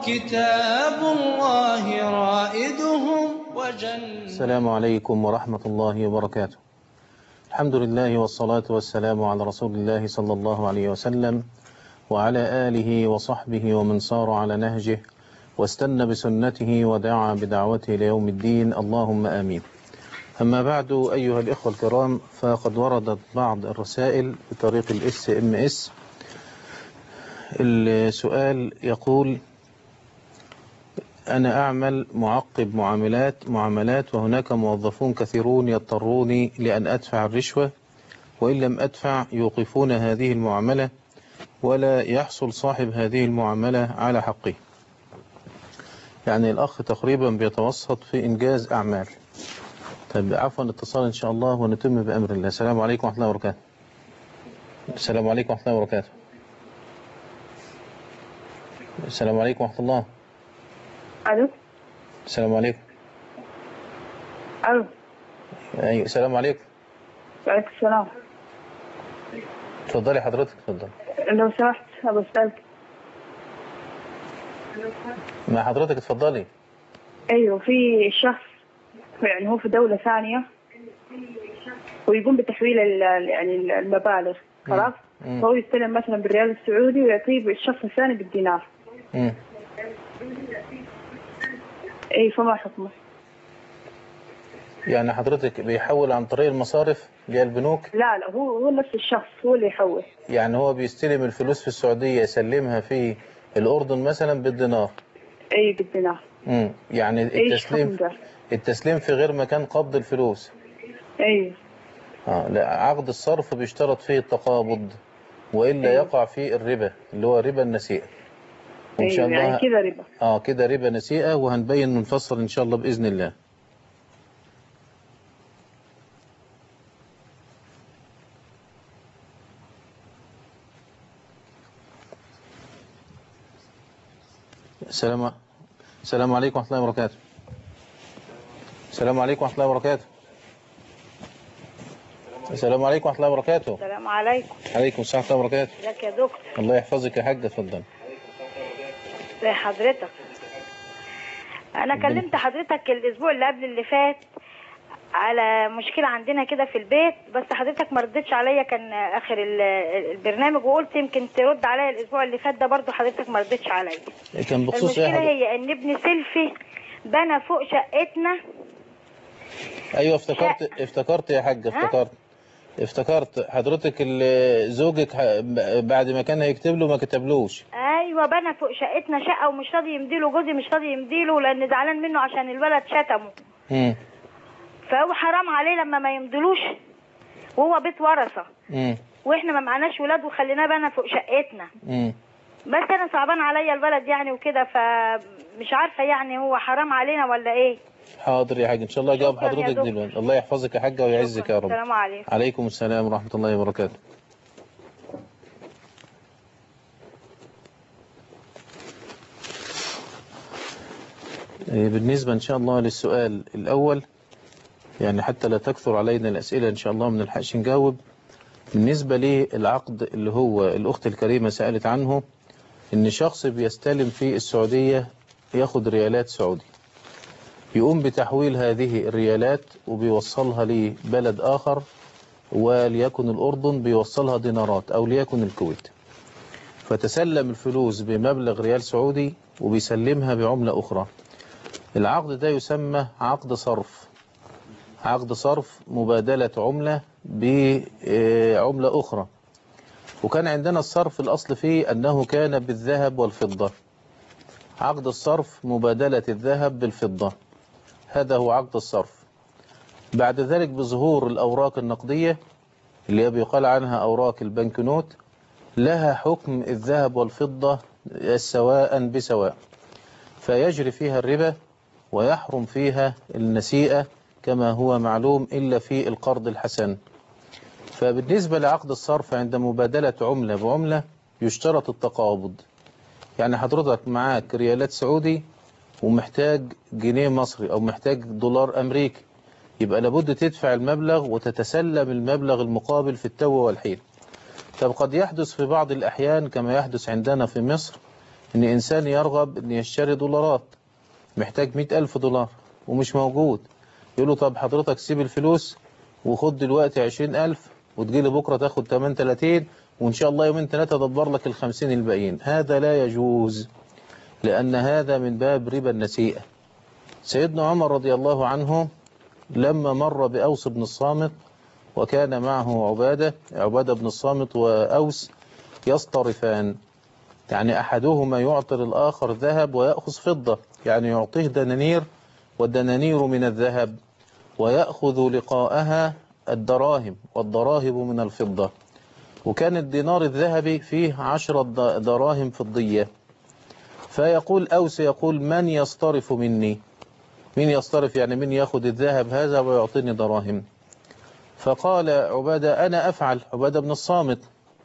كتاب الله رائدهم وجنة السلام عليكم ورحمة الله وبركاته الحمد لله والصلاة والسلام على رسول الله صلى الله عليه وسلم وعلى آله وصحبه ومن صار على نهجه واستنى بسنته ودعا بدعوته ليوم الدين اللهم آمين أما بعد أيها الإخوة الكرام فقد وردت بعض الرسائل بطريق الاس ام اس السؤال يقول أنا أعمل معقب معاملات معاملات وهناك موظفون كثيرون يضطروني لأن أدفع الرشوة وإن لم أدفع يوقفون هذه المعاملة ولا يحصل صاحب هذه المعاملة على حقه يعني الأخ تقريبا بيتوسط في إنجاز أعمال طيب عفوا اتصال إن شاء الله ونتم بأمر الله السلام عليكم ورحمة الله وبركاته السلام عليكم ورحمة الله وبركاته السلام عليكم ورحمة الله الو السلام عليكم الو أيوة السلام عليكم وعليكم السلام اتفضلي حضرتك اتفضل لو سمحت ابى اسالك مع حضرتك اتفضلي ايوه في شخص يعني هو في دولة ثانية ويقوم بتحويل ال- يعني المبالغ خلاص مم. فهو يستلم مثلا بالريال السعودي ويعطيه الشخص الثاني بالدينار مم. اي فما حكمه يعني حضرتك بيحول عن طريق المصارف اللي هي البنوك لا لا هو هو نفس الشخص هو اللي يحول يعني هو بيستلم الفلوس في السعودية يسلمها في الأردن مثلا بالدينار اي بالدينار مم. يعني ايش حكم التسليم ده التسليم في غير مكان قبض الفلوس اي آه لا عقد الصرف بيشترط فيه التقابض وإلا أيوة. يقع فيه الربا اللي هو ربا النسيئة وإن شاء ايوه الله يعني كذا ربا اه كده ربا نسيئة وهنبين ونفصل إن شاء الله بإذن الله السلام السلام عليكم ورحمة الله وبركاته السلام عليكم ورحمة الله وبركاته السلام عليكم ورحمة الله وبركاته السلام عليكم عليكم السلام ورحمة الله وبركاته ازيك يا دكتور الله يحفظك يا حاج اتفضل ازي حضرتك انا كلمت حضرتك الاسبوع اللي قبل اللي فات على مشكلة عندنا كده في البيت بس حضرتك ما ردتش عليا كان اخر ال- البرنامج وقلت يمكن ترد عليا الاسبوع اللي فات ده برضو حضرتك ما ردتش عليا كان بخصوص ايه المشكلة حضرتك؟ هي ان ابن سيلفي بنى فوق شقتنا ايوه افتكرت افتكرت يا حاج افتكرت افتكرت حضرتك ال- زوجك ح- بعد ما كان هيكتب له ما كتبلوش ايوه بنى فوق شقتنا شقة ومش راضي يمديله جوزي مش راضي يمديله لان زعلان منه عشان الولد شتمه امم فهو حرام عليه لما ما يمدلوش وهو بيت ورثة امم واحنا ما معناش ولاد وخليناه بنا فوق شقتنا امم بس انا صعبان عليا الولد يعني وكده فمش عارفه يعني هو حرام علينا ولا ايه حاضر يا حاج ان شاء الله اجاوب شكراً يا حضرتك دكتور. دلوقتي الله يحفظك يا حاجه ويعزك يا رب السلام عليكم عليكم السلام ورحمه الله وبركاته إيه، بالنسبة إن شاء الله للسؤال الأول يعني حتى لا تكثر علينا الأسئلة إن شاء الله ما نلحقش نجاوب بالنسبة للعقد اللي هو الأخت الكريمة سألت عنه إن شخص بيستلم في السعودية ياخد ريالات سعودي يقوم بتحويل هذه الريالات وبيوصلها لبلد آخر وليكن الأردن بيوصلها دينارات أو ليكن الكويت فتسلم الفلوس بمبلغ ريال سعودي وبيسلمها بعملة أخرى العقد ده يسمى عقد صرف عقد صرف مبادلة عملة بعملة أخرى وكان عندنا الصرف الأصل فيه أنه كان بالذهب والفضة عقد الصرف مبادلة الذهب بالفضة هذا هو عقد الصرف بعد ذلك بظهور الأوراق النقدية اللي هي بيقال عنها أوراق البنك نوت لها حكم الذهب والفضة سواء بسواء فيجري فيها الربا ويحرم فيها النسيئة كما هو معلوم إلا في القرض الحسن فبالنسبة لعقد الصرف عند مبادلة عملة بعملة يشترط التقابض يعني حضرتك معاك ريالات سعودي ومحتاج جنيه مصري أو محتاج دولار أمريكي يبقى لابد تدفع المبلغ وتتسلم المبلغ المقابل في التو والحين طب قد يحدث في بعض الأحيان كما يحدث عندنا في مصر ان انسان يرغب ان يشتري دولارات محتاج مئة الف دولار ومش موجود يقول له طب حضرتك سيب الفلوس وخد دلوقتي عشرين الف وتجيلي بكرة تاخد 8 30 وان شاء الله يومين ثلاثة ادبر لك الخمسين الباقيين هذا لا يجوز لان هذا من باب ربا النسيئة سيدنا عمر رضي الله عنه لما مر بأوس بن الصامت وكان معه عبادة عبادة بن الصامت وأوس يصطرفان يعني أحدهما يعطي الآخر ذهب ويأخذ فضة يعني يعطيه دنانير والدنانير من الذهب ويأخذ لقاءها الدراهم والدراهم من الفضة وكان الدينار الذهبي فيه عشرة دراهم فضية فيقول أوس يقول من يصطرف مني مين يصطرف يعني مين ياخد الذهب هذا ويعطيني دراهم فقال عبادة أنا أفعل عبادة بن الصامت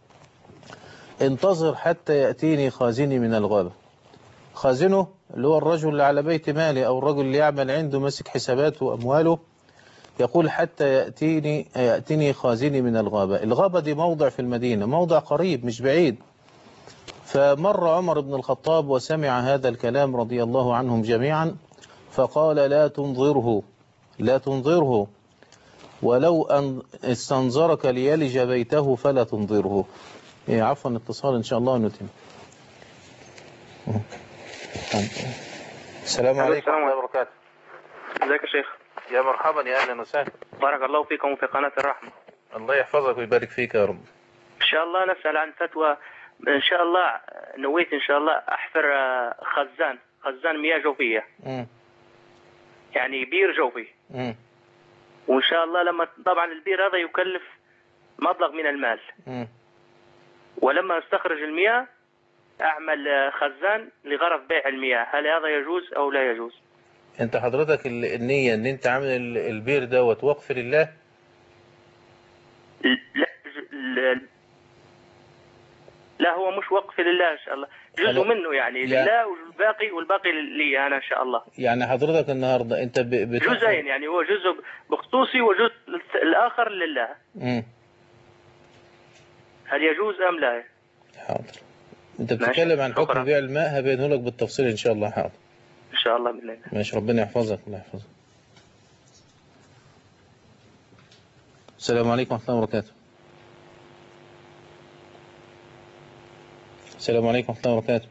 انتظر حتى يأتيني خازني من الغابة خازنه اللي هو الرجل اللي على بيت مالي أو الرجل اللي يعمل عنده ماسك حساباته وأمواله يقول حتى يأتيني, يأتيني خازني من الغابة الغابة دي موضع في المدينة موضع قريب مش بعيد فمر عمر بن الخطاب وسمع هذا الكلام رضي الله عنهم جميعا فقال لا تنظره لا تنظره ولو أن استنظرك ليلج بيته فلا تنظره إيه عفوا اتصال إن شاء الله نتم السلام عليكم ورحمة الله وبركاته ازيك يا شيخ يا مرحبا يا أهلا وسهلا بارك الله فيكم وفي قناة الرحمة الله يحفظك ويبارك فيك يا رب إن شاء الله نسأل عن فتوى إن شاء الله نويت إن شاء الله أحفر آه، خزان خزان مياه جوفية مم. يعني بير جوفي مم. وإن شاء الله لما طبعا البير هذا يكلف مبلغ من المال مم. ولما استخرج المياه أعمل آه، خزان لغرض بيع المياه هل هذا يجوز أو لا يجوز انت حضرتك ال- النية ان انت عامل ال- البير دوت وقف لله لا لا, لا هو مش وقف لله إن شاء الله جزء خلاص. منه يعني يا- لله والباقي والباقي لي أنا إن شاء الله يعني حضرتك النهاردة انت ب... بتاخد- جزئين يعني هو جزء بخصوصي وجزء الآخر لله مم. هل يجوز أم لا حاضر انت ماشي. بتتكلم عن حكم شكرا. بيع الماء هبينه لك بالتفصيل ان شاء الله حاضر إن شاء الله بالله ماشي ربنا يحفظك الله يحفظك السلام عليكم ورحمة الله وبركاته السلام عليكم ورحمة الله وبركاته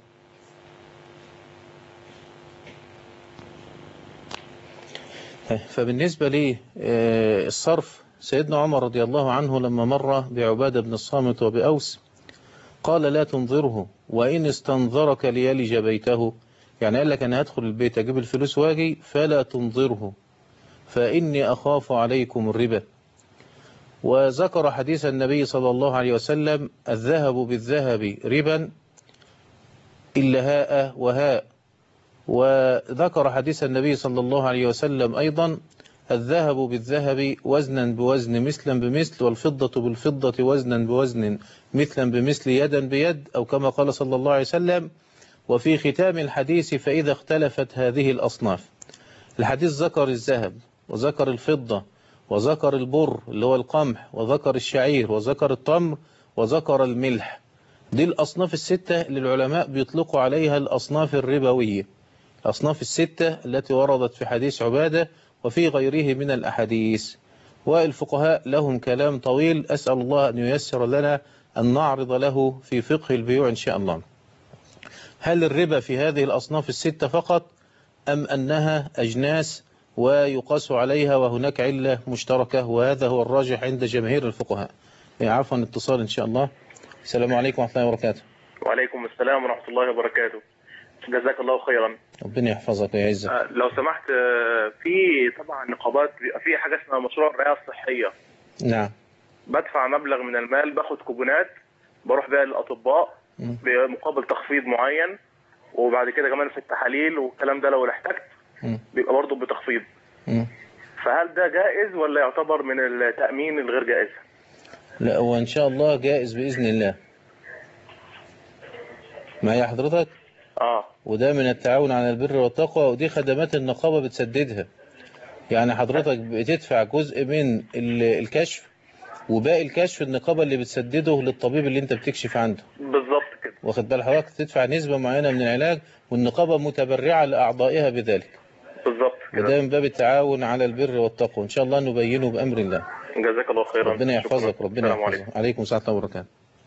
فبالنسبة لي آه، الصرف سيدنا عمر رضي الله عنه لما مر بعبادة بن الصامت وبأوس قال لا تنظره وإن استنظرك ليلج بيته يعني قال لك أنا هدخل البيت أجيب الفلوس واجي فلا تنظره فإني أخاف عليكم الربا وذكر حديث النبي صلى الله عليه وسلم الذهب بالذهب ربا إلا هاء وهاء وذكر حديث النبي صلى الله عليه وسلم أيضا الذهب بالذهب وزنا بوزن مثلا بمثل والفضة بالفضة وزنا بوزن مثلا بمثل يدا بيد أو كما قال صلى الله عليه وسلم وفي ختام الحديث فإذا اختلفت هذه الأصناف الحديث ذكر الذهب وذكر الفضة وذكر البر اللي هو القمح وذكر الشعير وذكر التمر وذكر الملح دي الأصناف الستة اللي العلماء بيطلقوا عليها الأصناف الربوية الأصناف الستة التي وردت في حديث عبادة وفي غيره من الأحاديث والفقهاء لهم كلام طويل أسأل الله أن ييسر لنا أن نعرض له في فقه البيوع إن شاء الله هل الربا في هذه الأصناف الستة فقط أم أنها أجناس ويقاس عليها وهناك علة مشتركة وهذا هو الراجح عند جماهير الفقهاء عفوا اتصال إن شاء الله السلام عليكم ورحمة الله وبركاته وعليكم السلام ورحمة الله وبركاته جزاك الله خيرا ربنا يحفظك ويعزك آه، لو سمحت آه، في طبعا نقابات بيبقى في حاجة اسمها مشروع الرعاية الصحية نعم بدفع مبلغ من المال باخد كوبونات بروح بيها للأطباء مم. بمقابل تخفيض معين وبعد كده كمان في التحاليل والكلام ده لو احتجت مم. بيبقى برضه بتخفيض مم. فهل ده جائز ولا يعتبر من التأمين الغير جائز؟ لا هو إن شاء الله جائز بإذن الله معايا حضرتك اه وده من التعاون على البر والتقوى ودي خدمات النقابة بتسددها يعني حضرتك بتدفع جزء من ال- الكشف وباقي الكشف النقابة اللي بتسدده للطبيب اللي انت بتكشف عنده بالظبط كده واخد بال حضرتك تدفع نسبة معينة من العلاج والنقابة متبرعة لأعضائها بذلك بالظبط وده كده من باب التعاون على البر والتقوى إن شاء الله نبينه بأمر الله جزاك الله خيرا ربنا يحفظك شكراً. ربنا السلام عليكم يحفظك عليكم السلام ورحمة الله وبركاته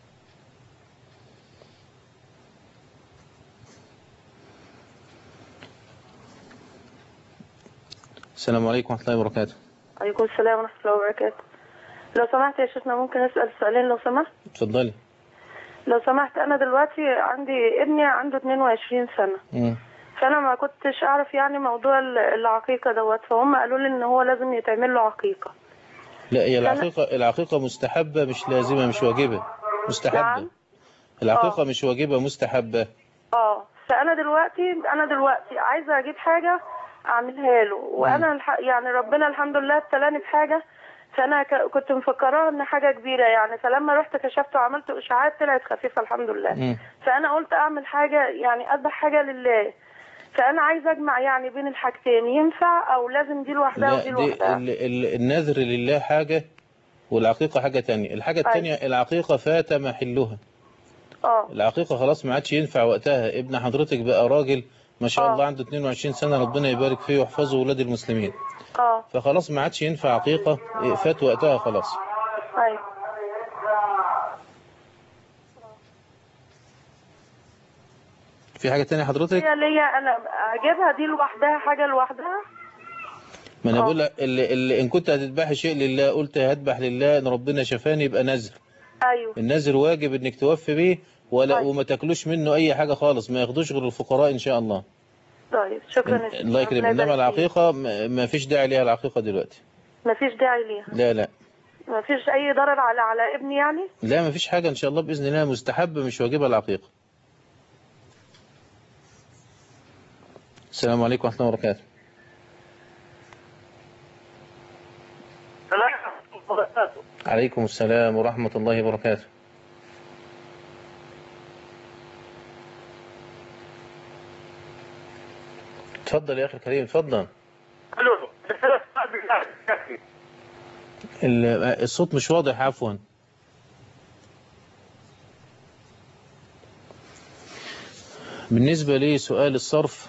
السلام عليكم ورحمة الله وبركاته عليكم السلام ورحمة الله وبركاته لو سمحت يا شيخنا ممكن أسأل سؤالين لو سمحت اتفضلي لو سمحت أنا دلوقتي عندي ابني عنده 22 سنة مم. فأنا ما كنتش أعرف يعني موضوع ال- العقيقة دوت فهم قالوا لي إن هو لازم يتعمل له عقيقة لا هي فأنا- العقيقة العقيقة مستحبة مش لازمة مش واجبة مستحبة نعم. العقيقة آه. مش واجبة مستحبة اه فأنا دلوقتي أنا دلوقتي عايزة أجيب حاجة أعملها له وأنا الح... يعني ربنا الحمد لله ابتلاني بحاجة فأنا ك... كنت مفكراها إن حاجة كبيرة يعني فلما رحت كشفت وعملت إشاعات طلعت خفيفة الحمد لله مم. فانا قلت اعمل حاجه يعني اذبح حاجه لله فانا عايزه اجمع يعني بين الحاجتين ينفع او لازم دي لوحدها لا ودي دي لوحدها ال- ال- النذر لله حاجة والعقيقة حاجة تانية الحاجة أيوة. التانية العقيقة فات محلها اه العقيقة خلاص ما عادش ينفع وقتها ابن حضرتك بقى راجل ما شاء آه. الله عنده 22 سنة ربنا يبارك فيه ويحفظه ولاد المسلمين اه فخلاص ما عادش ينفع عقيقة إيه، فات وقتها خلاص ايوه في حاجة تانية حضرتك هي ليا انا اجيبها دي لوحدها حاجه لوحدها ما انا آه. بقول لك اللي اللي ان كنت هتذبحي شيء لله قلت هذبح لله ان ربنا شفاني يبقى نذر ايوه النذر واجب انك توفي بيه ولا طيب. وما تاكلوش منه اي حاجة خالص ما ياخدوش غير الفقراء ان شاء الله طيب شكرا يا شيخ الله يكرم ربنا انما يبارك العقيقة ما ما فيش داعي ليها العقيقة دلوقتي فيك. مفيش داعي ليها لا لا مفيش اي ضرر على على ابني يعني لا ما فيش حاجة ان شاء الله بإذن الله مستحبة مش واجبة العقيقة السلام عليكم ورحمة الله وبركاته عليكم السلام ورحمة الله وبركاته اتفضل يا أخي الكريم اتفضل ال- الصوت مش واضح عفوا بالنسبة لسؤال الصرف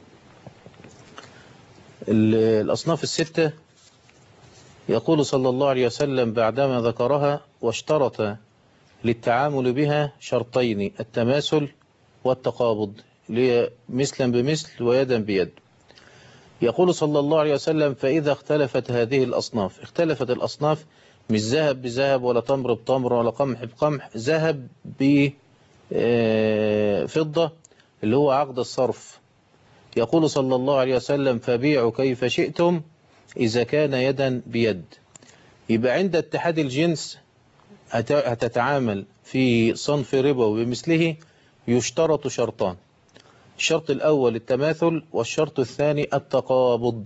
ال- الأصناف الستة يقول صلى الله عليه وسلم بعدما ذكرها واشترط للتعامل بها شرطين التماثل والتقابض لي- مثلا بمثل ويدا بيد يقول صلى الله عليه وسلم فإذا اختلفت هذه الأصناف اختلفت الأصناف مش ذهب بذهب ولا تمر بتمر ولا قمح بقمح ذهب بفضة اللي هو عقد الصرف يقول صلى الله عليه وسلم فبيعوا كيف شئتم إذا كان يدا بيد يبقى عند اتحاد الجنس هت- هتتعامل في صنف ربوي بمثله يشترط شرطان الشرط الأول التماثل والشرط الثاني التقابض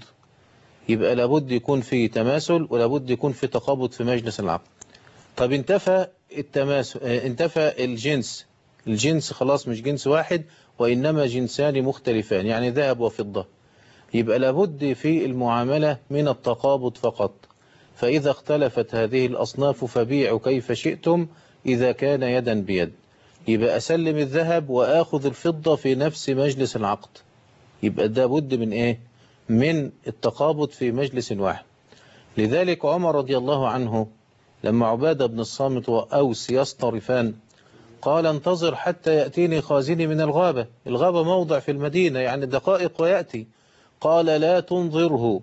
يبقى لابد يكون في تماثل ولابد يكون في تقابض في مجلس العقد طب انتفى التماثل اه، انتفى الجنس الجنس خلاص مش جنس واحد وإنما جنسان مختلفان يعني ذهب وفضة يبقى لابد في المعاملة من التقابض فقط فإذا اختلفت هذه الأصناف فبيعوا كيف شئتم إذا كان يدا بيد يبقى أسلم الذهب وآخذ الفضة في نفس مجلس العقد يبقى ده بد من إيه من التقابض في مجلس واحد لذلك عمر رضي الله عنه لما عبادة بن الصامت وأوس يصطرفان قال انتظر حتى يأتيني خازني من الغابة الغابة موضع في المدينة يعني دقائق ويأتي قال لا تنظره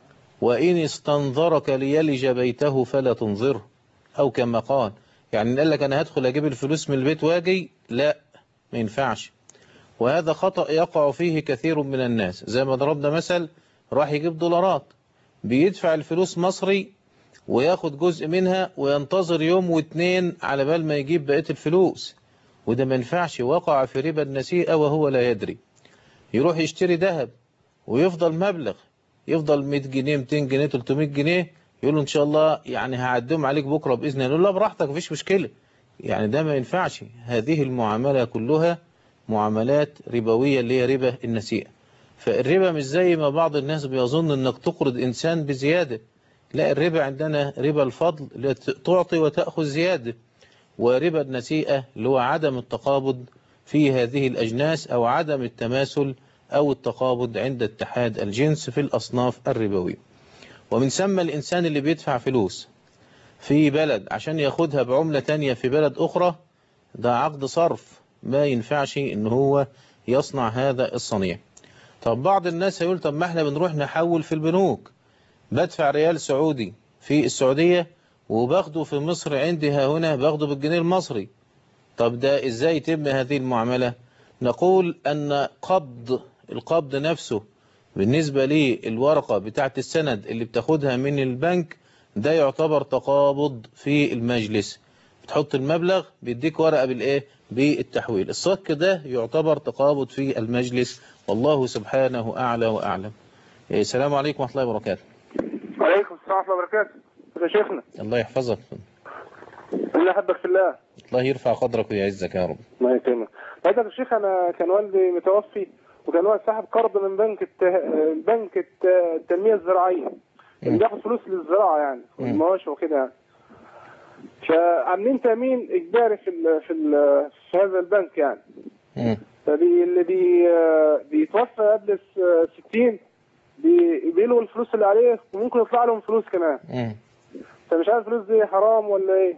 وإن استنظرك ليلج بيته فلا تنظره أو كما قال يعني قال لك أنا هدخل أجيب الفلوس من البيت واجي لا ما ينفعش وهذا خطأ يقع فيه كثير من الناس زي ما ضربنا مثل راح يجيب دولارات بيدفع الفلوس مصري وياخد جزء منها وينتظر يوم واتنين على بال ما يجيب بقية الفلوس وده ما ينفعش وقع في ربا النسيئة وهو لا يدري يروح يشتري ذهب ويفضل مبلغ يفضل 100 جنيه 200 جنيه 300 جنيه يقول له ان شاء الله يعني هعدهم عليك بكره باذن الله يقول له لا براحتك مفيش مشكله يعني ده ما ينفعش هذه المعامله كلها معاملات ربويه اللي هي ربا النسيئه فالربا مش زي ما بعض الناس بيظن انك تقرض انسان بزياده لا الربا عندنا ربا الفضل اللي تعطي وتاخذ زياده وربا النسيئه اللي هو عدم التقابض في هذه الأجناس أو عدم التماثل أو التقابض عند اتحاد الجنس في الأصناف الربوية ومن ثم الإنسان اللي بيدفع فلوس في بلد عشان ياخدها بعملة تانية في بلد أخرى ده عقد صرف ما ينفعش إن هو يصنع هذا الصنيع طب بعض الناس هيقول طب ما احنا بنروح نحول في البنوك بدفع ريال سعودي في السعودية وباخده في مصر عندي ها هنا باخده بالجنيه المصري طب ده ازاي يتم هذه المعاملة نقول ان قبض القبض نفسه بالنسبة للورقة بتاعت السند اللي بتاخدها من البنك ده يعتبر تقابض في المجلس بتحط المبلغ بيديك ورقة بالايه بالتحويل الصك ده يعتبر تقابض في المجلس والله سبحانه أعلى وأعلم إيه، السلام عليكم ورحمة الله وبركاته وعليكم السلام ورحمه الله وبركاته يا شيخنا الله يحفظك الله يحبك في الله الله يرفع قدرك ويعزك يا رب الله يكرمك بعد يا شيخ انا كان والدي متوفي وكان هو ساحب قرض من بنك الت... بنك الت... التنميه الزراعيه كان بياخد فلوس للزراعه يعني والمواشي وكده يعني فعاملين تامين اجباري في ال... في ال... في هذا البنك يعني مم. فبي اللي بي... بيتوفى قبل ال 60 بي... بيلغوا الفلوس اللي عليه وممكن يطلع لهم فلوس كمان مم. فمش عارف الفلوس دي حرام ولا ايه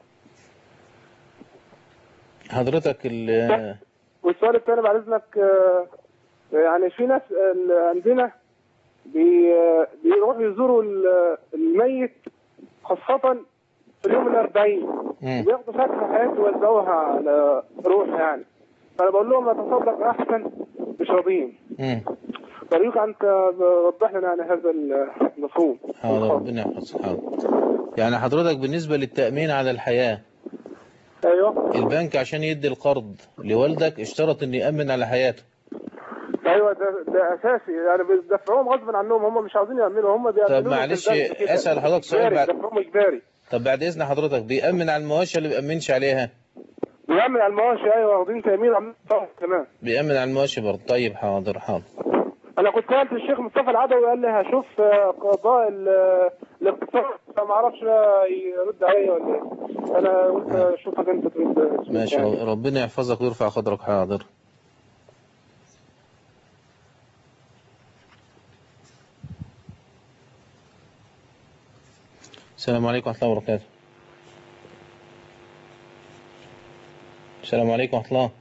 حضرتك ال- والسؤال الثاني بعد اذنك آه، يعني في ناس ال- عندنا بي- آه، بيروحوا يزوروا ال- الميت خاصة في اليوم الأربعين مم. بياخدوا فاكهة حياته ويوزعوها على روح يعني فأنا بقول لهم أتصدق أحسن مش راضيين مم. طريقة أنت وضح لنا يعني هذا المفهوم حاضر ربنا يحفظك حاضر يعني حضرتك بالنسبة للتأمين على الحياة أيوه البنك عشان يدي القرض لوالدك اشترط ان يأمن على حياته أيوه ده, ده أساسي يعني بيدفعوهم غصب عنهم هم مش عاوزين يعملوا هم بيعملوا طب معلش اسأل حضرتك سؤال بعد دفعهم إجباري طب بعد اذن حضرتك بيأمن على المواشي اللي بيأمنش عليها بيعمل على المواشي ايوه واخدين تامين وعاملين طاقه كمان بيأمن على المواشي برضه طيب حاضر حاضر انا كنت سالت الشيخ مصطفى العدوي قال لي هشوف آه، قضاء ال- الاقتصاد فما اعرفش بقى يرد عليا ولا ايه انا قلت اشوفك انت ترد ماشي يعني. ربنا يحفظك ويرفع قدرك حاضر السلام عليكم ورحمة الله وبركاته السلام عليكم ورحمة الله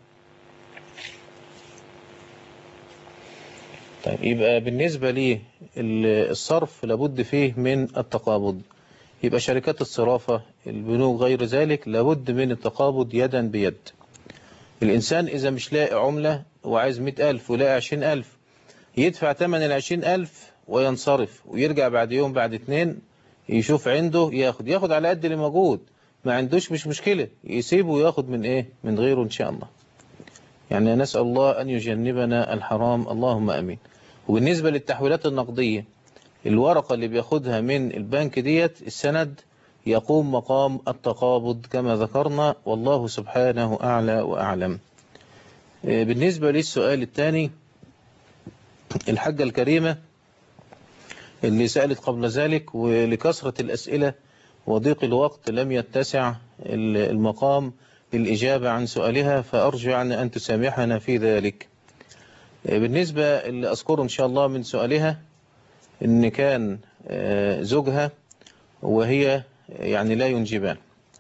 طيب يبقى بالنسبة لي ال- الصرف لابد فيه من التقابض يبقى شركات الصرافة البنوك غير ذلك لابد من التقابض يدا بيد الإنسان إذا مش لاقي عملة وعايز مئة ألف ولاقي عشرين ألف يدفع تمن العشرين ألف وينصرف ويرجع بعد يوم بعد اتنين يشوف عنده ياخد ياخد على قد اللي موجود ما عندوش مش مشكلة يسيبه وياخد من ايه من غيره ان شاء الله يعني نسأل الله ان يجنبنا الحرام اللهم امين وبالنسبة للتحويلات النقدية الورقة اللي بياخدها من البنك ديت السند يقوم مقام التقابض كما ذكرنا والله سبحانه أعلى وأعلم إيه، بالنسبة للسؤال الثاني الحاجة الكريمة اللي سألت قبل ذلك ولكثرة الأسئلة وضيق الوقت لم يتسع ال- المقام للإجابة عن سؤالها فأرجو يعني أن تسامحنا في ذلك إيه، بالنسبة اللي أذكره إن شاء الله من سؤالها إن كان آه، زوجها وهي يعني لا ينجبان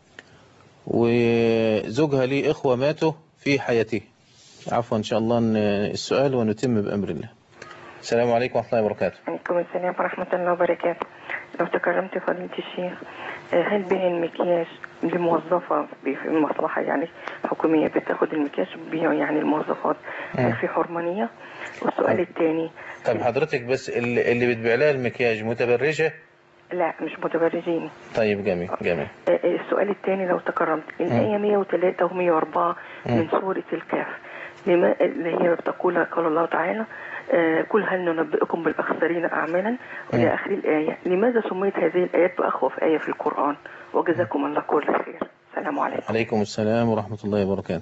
وزوجها ليه إخوة ماتوا في حياته عفوا إن شاء الله إن السؤال ونتم بأمر الله السلام عليكم ورحمة الله وبركاته عليكم السلام ورحمة الله وبركاته لو تكرمت فضيلة الشيخ آه، هل بيع المكياج لموظفة في المصلحة يعني حكومية بتاخد المكياج بيع يعني الموظفات هل في حرمانية والسؤال الثاني طب حضرتك بس اللي اللي بتبيع لها المكياج متبرجة لا مش متبرجين طيب جميل جميل آه، آه، السؤال الثاني لو تكرمت الآية 103 و104 من سورة الكهف لما اللي هي بتقول قال الله تعالى آه، قل هل ننبئكم بالأخسرين أعمالا إلى آخر الآية لماذا سميت هذه الآيات بأخوف آية في القرآن وجزاكم الله كل خير السلام عليكم عليكم السلام ورحمة الله وبركاته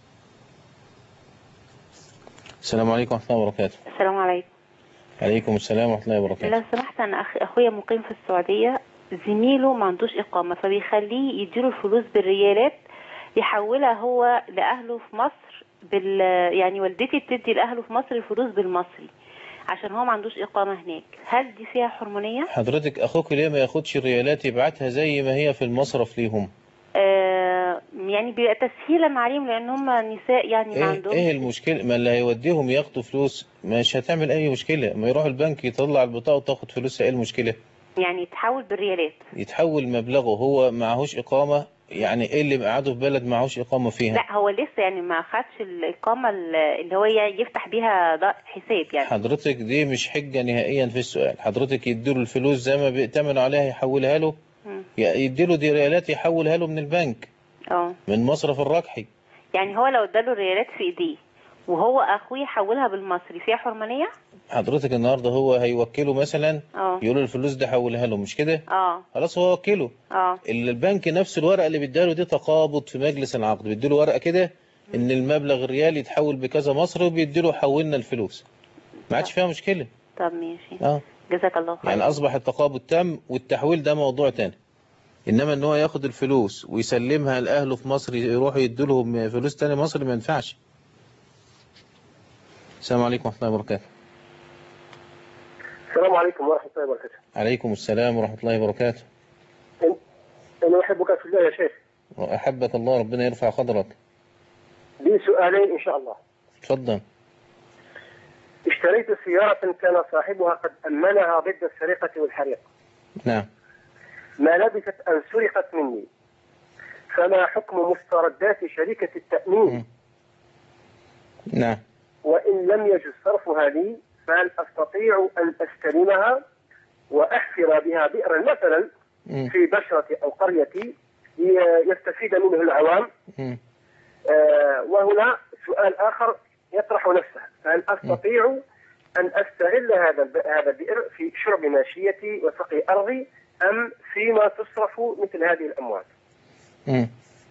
السلام عليكم ورحمة الله وبركاته السلام عليكم عليكم السلام ورحمة الله وبركاته لو سمحت انا أخ... اخويا مقيم في السعوديه زميله ما عندوش اقامه فبيخليه يديله الفلوس بالريالات يحولها هو لاهله في مصر بال يعني والدتي بتدي لاهله في مصر الفلوس بالمصري عشان هو ما عندوش اقامه هناك هل دي فيها حرمانيه حضرتك اخوك ليه ما ياخدش الريالات يبعتها زي ما هي في المصرف ليهم آه يعني بيبقى تسهيلا عليهم لان هم نساء يعني ما ايه عندهم ايه المشكله ما اللي هيوديهم ياخدوا فلوس مش هتعمل اي مشكله ما يروح البنك يطلع البطاقه وتاخد فلوسها ايه المشكله يعني يتحول بالريالات يتحول مبلغه هو معهوش اقامه يعني ايه اللي قعدوا في بلد معهوش اقامه فيها لا هو لسه يعني ما خدش الاقامه اللي هو يفتح بيها ده حساب يعني حضرتك دي مش حجه نهائيا في السؤال حضرتك يديله الفلوس زي ما بيأتمنوا عليها يحولها له مم. يديله دي ريالات يحولها له من البنك اه من مصرف الركحي يعني هو لو اداله الريالات في ايديه وهو اخوه يحولها بالمصري فيها حرمانيه حضرتك النهارده هو هيوكله مثلا اه يقول له الفلوس دي حولها له مش كده اه خلاص هو وكله اه البنك نفس الورقه اللي بيديها له دي تقابض في مجلس العقد بيديله ورقه كده ان المبلغ الريالي يتحول بكذا مصري وبيديله حولنا الفلوس ما عادش فيها مشكله طب ماشي اه جزاك الله خير يعني اصبح التقابض تام والتحويل ده موضوع تاني انما ان هو ياخد الفلوس ويسلمها لاهله في مصر يروحوا يدوا لهم فلوس تاني مصري ما ينفعش السلام عليكم ورحمه الله وبركاته السلام عليكم ورحمة الله وبركاته عليكم السلام ورحمه الله وبركاته أنا أحبك في الله يا شيخ واحبك الله ربنا يرفع قدرك لي سؤالين إن شاء الله اتفضل اشتريت سيارة كان صاحبها قد أمنها ضد السرقة والحريق نعم ما لبثت أن سرقت مني فما حكم مستردات شركة التأمين نعم وإن لم يجز صرفها لي فهل أستطيع أن أستلمها وأحفر بها بئرا مثلا مم. في بشرة أو قريتي ي- يستفيد منه العوام مم. آه، وهنا سؤال آخر يطرح نفسه هل أستطيع أن أستغل هذا الب- هذا البئر في شرب ماشيتي وسقي أرضي أم فيما تصرف مثل هذه الأموال مم.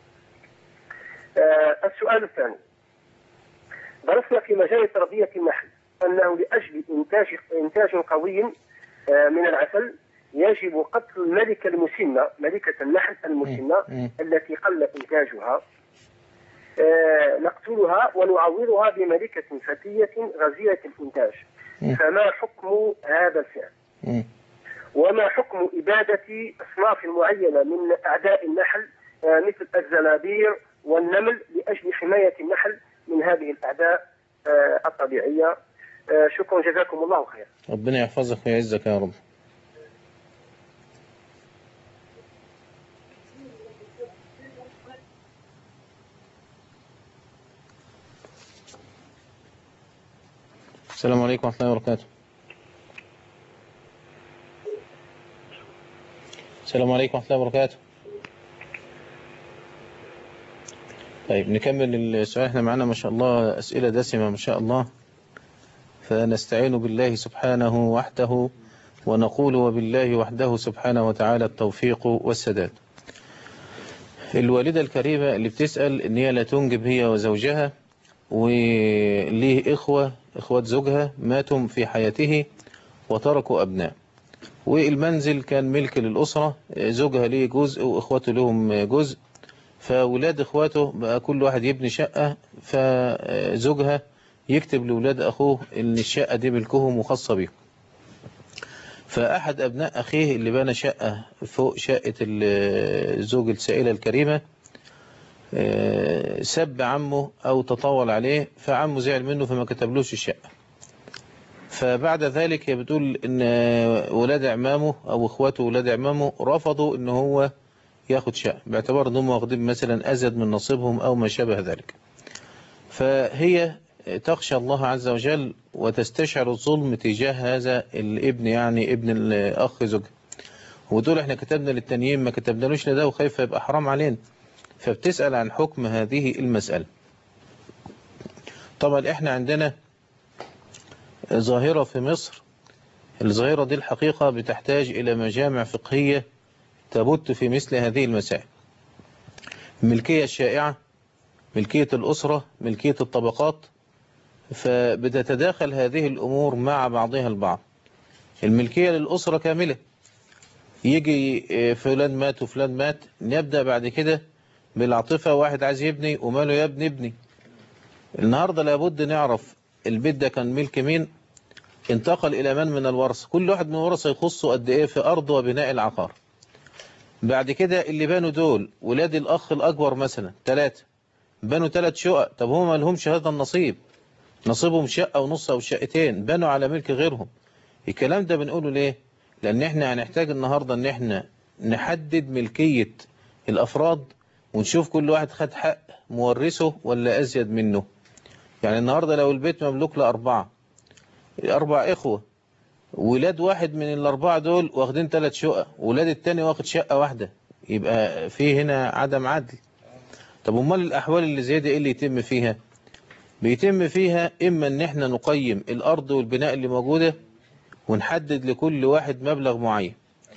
آه، السؤال الثاني درسنا في مجال تربية النحل أنه لأجل إنتاج إنتاج قوي آه، من العسل يجب قتل الملكة المسنة ملكة النحل المسنة مم. التي قل إنتاجها آه، نقتلها ونعوضها بملكة فتية غزيرة الإنتاج مم. فما حكم هذا الفعل مم. وما حكم إبادة أصناف معينة من أعداء النحل آه، مثل الزنابير والنمل لأجل حماية النحل من هذه الأعداء آه، الطبيعية آه، شكرا جزاكم الله خير ربنا يحفظك ويعزك يا رب السلام عليكم ورحمة الله وبركاته السلام عليكم ورحمة الله وبركاته طيب نكمل السؤال احنا معانا ما شاء الله أسئلة دسمة ما شاء الله فنستعين بالله سبحانه وحده ونقول وبالله وحده سبحانه وتعالى التوفيق والسداد الوالدة الكريمة اللي بتسأل ان هي لا تنجب هي وزوجها وليه إخوة إخوات زوجها ماتوا في حياته وتركوا أبناء والمنزل كان ملك للأسرة زوجها ليه جزء وإخواته لهم جزء فولاد إخواته بقى كل واحد يبني شقة فزوجها يكتب لولاد أخوه إن الشقة دي ملكهم وخاصة بيهم فأحد أبناء أخيه اللي بنى شقة فوق شقة الزوج السائلة الكريمة سب عمه أو تطاول عليه فعمه زعل منه فما كتبلوش الشقة فبعد ذلك هي بتقول إن ولاد عمامه أو إخواته ولاد عمامه رفضوا إن هو ياخد شقة باعتبار إنهم واخدين مثلا أزيد من نصيبهم أو ما شابه ذلك فهي تخشى الله عز وجل وتستشعر الظلم تجاه هذا الابن يعني ابن الأخ زوجها ودول احنا كتبنا للتانيين ما كتبنالوش لده وخايفة يبقى حرام علينا فبتسأل عن حكم هذه المسألة طبعا احنا عندنا ظاهرة في مصر الظاهرة دي الحقيقة بتحتاج إلى مجامع فقهية تبت في مثل هذه المسائل الملكية الشائعة ملكية الأسرة ملكية الطبقات فبتتداخل هذه الأمور مع بعضها البعض الملكية للأسرة كاملة يجي فلان مات وفلان مات نبدأ بعد كده بالعاطفة واحد عايز يبني وماله يا ابني ابني النهاردة لابد نعرف البيت ده كان ملك مين انتقل إلى من من الورثة كل واحد من الورثة يخصه قد إيه في أرض وبناء العقار بعد كده اللي بانوا دول ولاد الأخ الأكبر مثلا ثلاثة بنوا ثلاث شقق طب هم ما لهمش هذا النصيب نصيبهم شقة ونص أو شقتين بنوا على ملك غيرهم الكلام ده بنقوله ليه لأن احنا هنحتاج النهاردة ان احنا نحدد ملكية الأفراد ونشوف كل واحد خد حق مورثه ولا أزيد منه يعني النهاردة لو البيت مملوك لأربعة أربع إخوة ولاد واحد من الأربعة دول واخدين ثلاث شقق ولاد التاني واخد شقة واحدة يبقى في هنا عدم عدل طب امال الأحوال اللي زي دي إيه اللي يتم فيها بيتم فيها إما إن إحنا نقيم الأرض والبناء اللي موجودة ونحدد لكل واحد مبلغ معين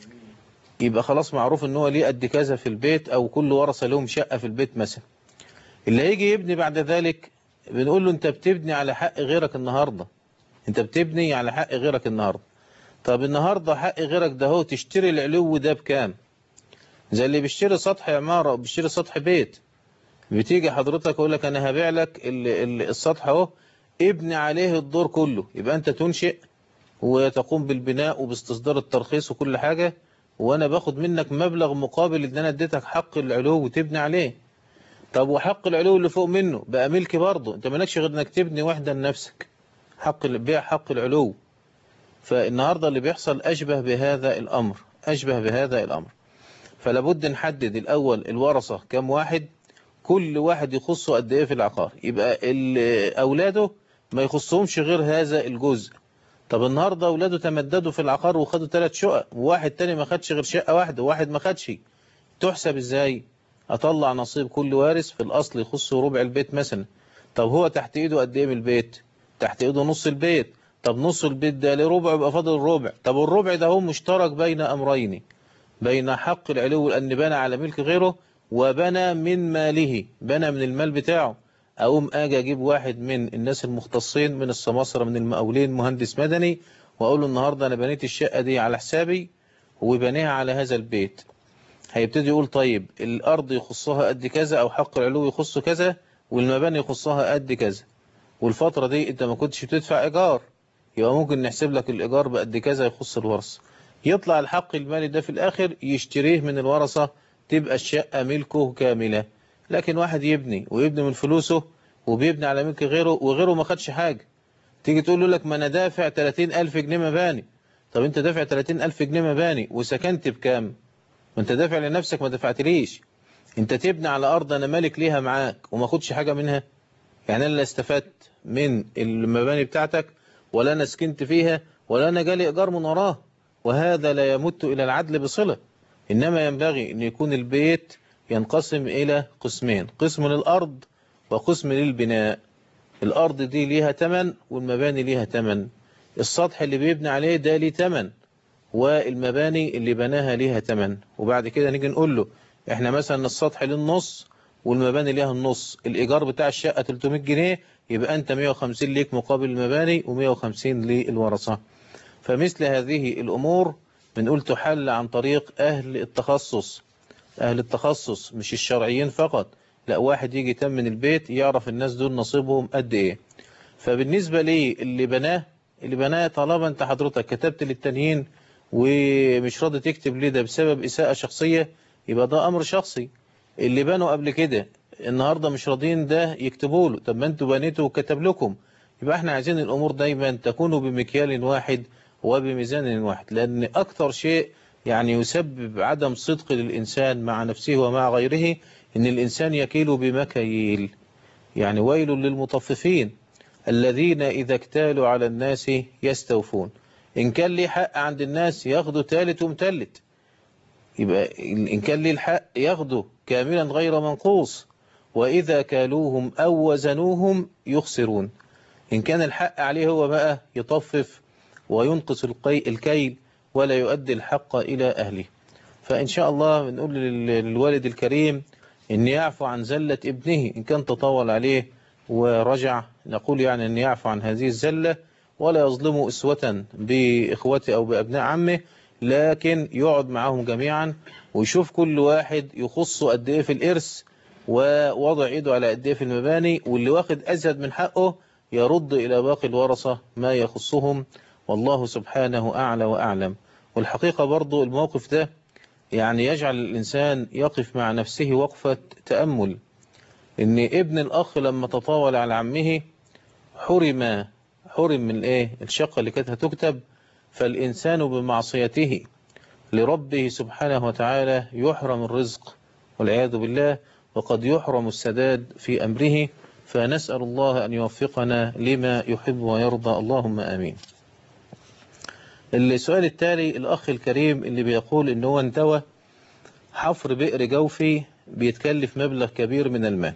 يبقى خلاص معروف ان هو ليه قد كذا في البيت او كل ورثه لهم شقه في البيت مثلا اللي هيجي يبني بعد ذلك بنقول له انت بتبني على حق غيرك النهارده انت بتبني على حق غيرك النهارده طب النهارده حق غيرك ده هو تشتري العلو ده بكام زي اللي بيشتري سطح عماره وبيشتري سطح بيت بتيجي حضرتك يقول لك انا هبيع لك ال- ال- السطح اهو ابني عليه الدور كله يبقى انت تنشئ وتقوم بالبناء وباستصدار الترخيص وكل حاجة وانا باخد منك مبلغ مقابل ان انا اديتك حق العلو وتبني عليه طب وحق العلو اللي فوق منه بقى ملكي برضه انت مالكش غير انك تبني وحدة لنفسك حق بيع حق العلو فالنهاردة اللي بيحصل اشبه بهذا الامر اشبه بهذا الامر فلا بد نحدد الاول الورثة كم واحد كل واحد يخصه قد ايه في العقار يبقى ال- اولاده ما يخصهمش غير هذا الجزء طب النهارده اولاده تمددوا في العقار وخدوا ثلاث شقق وواحد تاني ما خدش غير شقه واحده وواحد ما خدش تحسب ازاي اطلع نصيب كل وارث في الاصل يخصه ربع البيت مثلا طب هو تحت ايده قد ايه من البيت تحت ايده نص البيت طب نص البيت ده لربع يبقى فاضل الربع طب الربع ده هو مشترك بين امرين بين حق العلو لان بنى على ملك غيره وبنى من ماله بنى من المال بتاعه اقوم اجي اجيب واحد من الناس المختصين من السماسرة من المقاولين مهندس مدني واقول له النهارده انا بنيت الشقة دي على حسابي وبنيها على هذا البيت هيبتدي يقول طيب الارض يخصها قد كذا او حق العلو يخصه كذا والمباني يخصها قد كذا والفترة دي انت ما كنتش بتدفع ايجار يبقى ممكن نحسب لك الايجار بقد كذا يخص الورثة يطلع الحق المالي ده في الاخر يشتريه من الورثة تبقى الشقة ملكه كاملة لكن واحد يبني ويبني من فلوسه وبيبني على ملك غيره وغيره ما خدش حاجة تيجي تقول له لك ما انا دافع 30 ألف جنيه مباني طب انت دافع 30 ألف جنيه مباني وسكنت بكام ما انت دافع لنفسك ما دفعتليش انت تبني على أرض أنا مالك ليها معاك وما خدش حاجة منها يعني أنا لا استفدت من المباني بتاعتك ولا أنا سكنت فيها ولا أنا جالي إيجار من وراه وهذا لا يمت إلى العدل بصلة إنما ينبغي أن يكون البيت ينقسم إلى قسمين قسم للأرض وقسم للبناء الأرض دي ليها تمن والمباني ليها تمن السطح اللي بيبني عليه ده ليه تمن والمباني اللي بناها ليها تمن وبعد كده نيجي نقول له احنا مثلا السطح للنص والمباني ليها النص الإيجار بتاع الشقة 300 جنيه يبقى أنت 150 ليك مقابل المباني و150 للورثة فمثل هذه الأمور بنقول تحل عن طريق أهل التخصص أهل التخصص مش الشرعيين فقط لا واحد يجي تمن البيت يعرف الناس دول نصيبهم قد إيه فبالنسبة لي اللي بناه اللي بناه طالما أنت حضرتك كتبت للتانيين ومش راضي تكتب ليه ده بسبب إساءة شخصية يبقى ده أمر شخصي اللي بنوا قبل كده النهاردة مش راضيين ده يكتبوا له طب ما انتوا بنيتوا وكتب لكم يبقى احنا عايزين الأمور دايما تكون بمكيال واحد وبميزان واحد لأن أكثر شيء يعني يسبب عدم صدق للإنسان مع نفسه ومع غيره إن الإنسان يكيل بمكييل يعني ويل للمطففين الذين إذا اكتالوا على الناس يستوفون إن كان لي حق عند الناس ياخدوا تالت ومتلت يبقى إن كان لي الحق ياخدوا كاملا غير منقوص وإذا كالوهم أو وزنوهم يخسرون إن كان الحق عليه هو بقى يطفف وينقص القي- الكيل ولا يؤدي الحق إلى أهله فإن شاء الله بنقول لل- للوالد الكريم إن يعفو عن زلة ابنه إن كان تطاول عليه ورجع نقول يعني أن يعفو عن هذه الزلة ولا يظلم أسوة بإخوته أو بأبناء عمه لكن يقعد معهم جميعا ويشوف كل واحد يخصه قد إيه في الإرث ووضع ايده على ايديه في المباني واللي واخد ازيد من حقه يرد الى باقي الورثة ما يخصهم والله سبحانه اعلى واعلم والحقيقة برضو الموقف ده يعني يجعل الانسان يقف مع نفسه وقفة تأمل ان ابن الاخ لما تطاول على عمه حرم حرم من ايه الشقة اللي كانت هتكتب فالانسان بمعصيته لربه سبحانه وتعالى يحرم الرزق والعياذ بالله وقد يحرم السداد في أمره فنسأل الله أن يوفقنا لما يحب ويرضى اللهم آمين السؤال التالي الأخ الكريم اللي بيقول إن هو انتوى حفر بئر جوفي بيتكلف مبلغ كبير من المال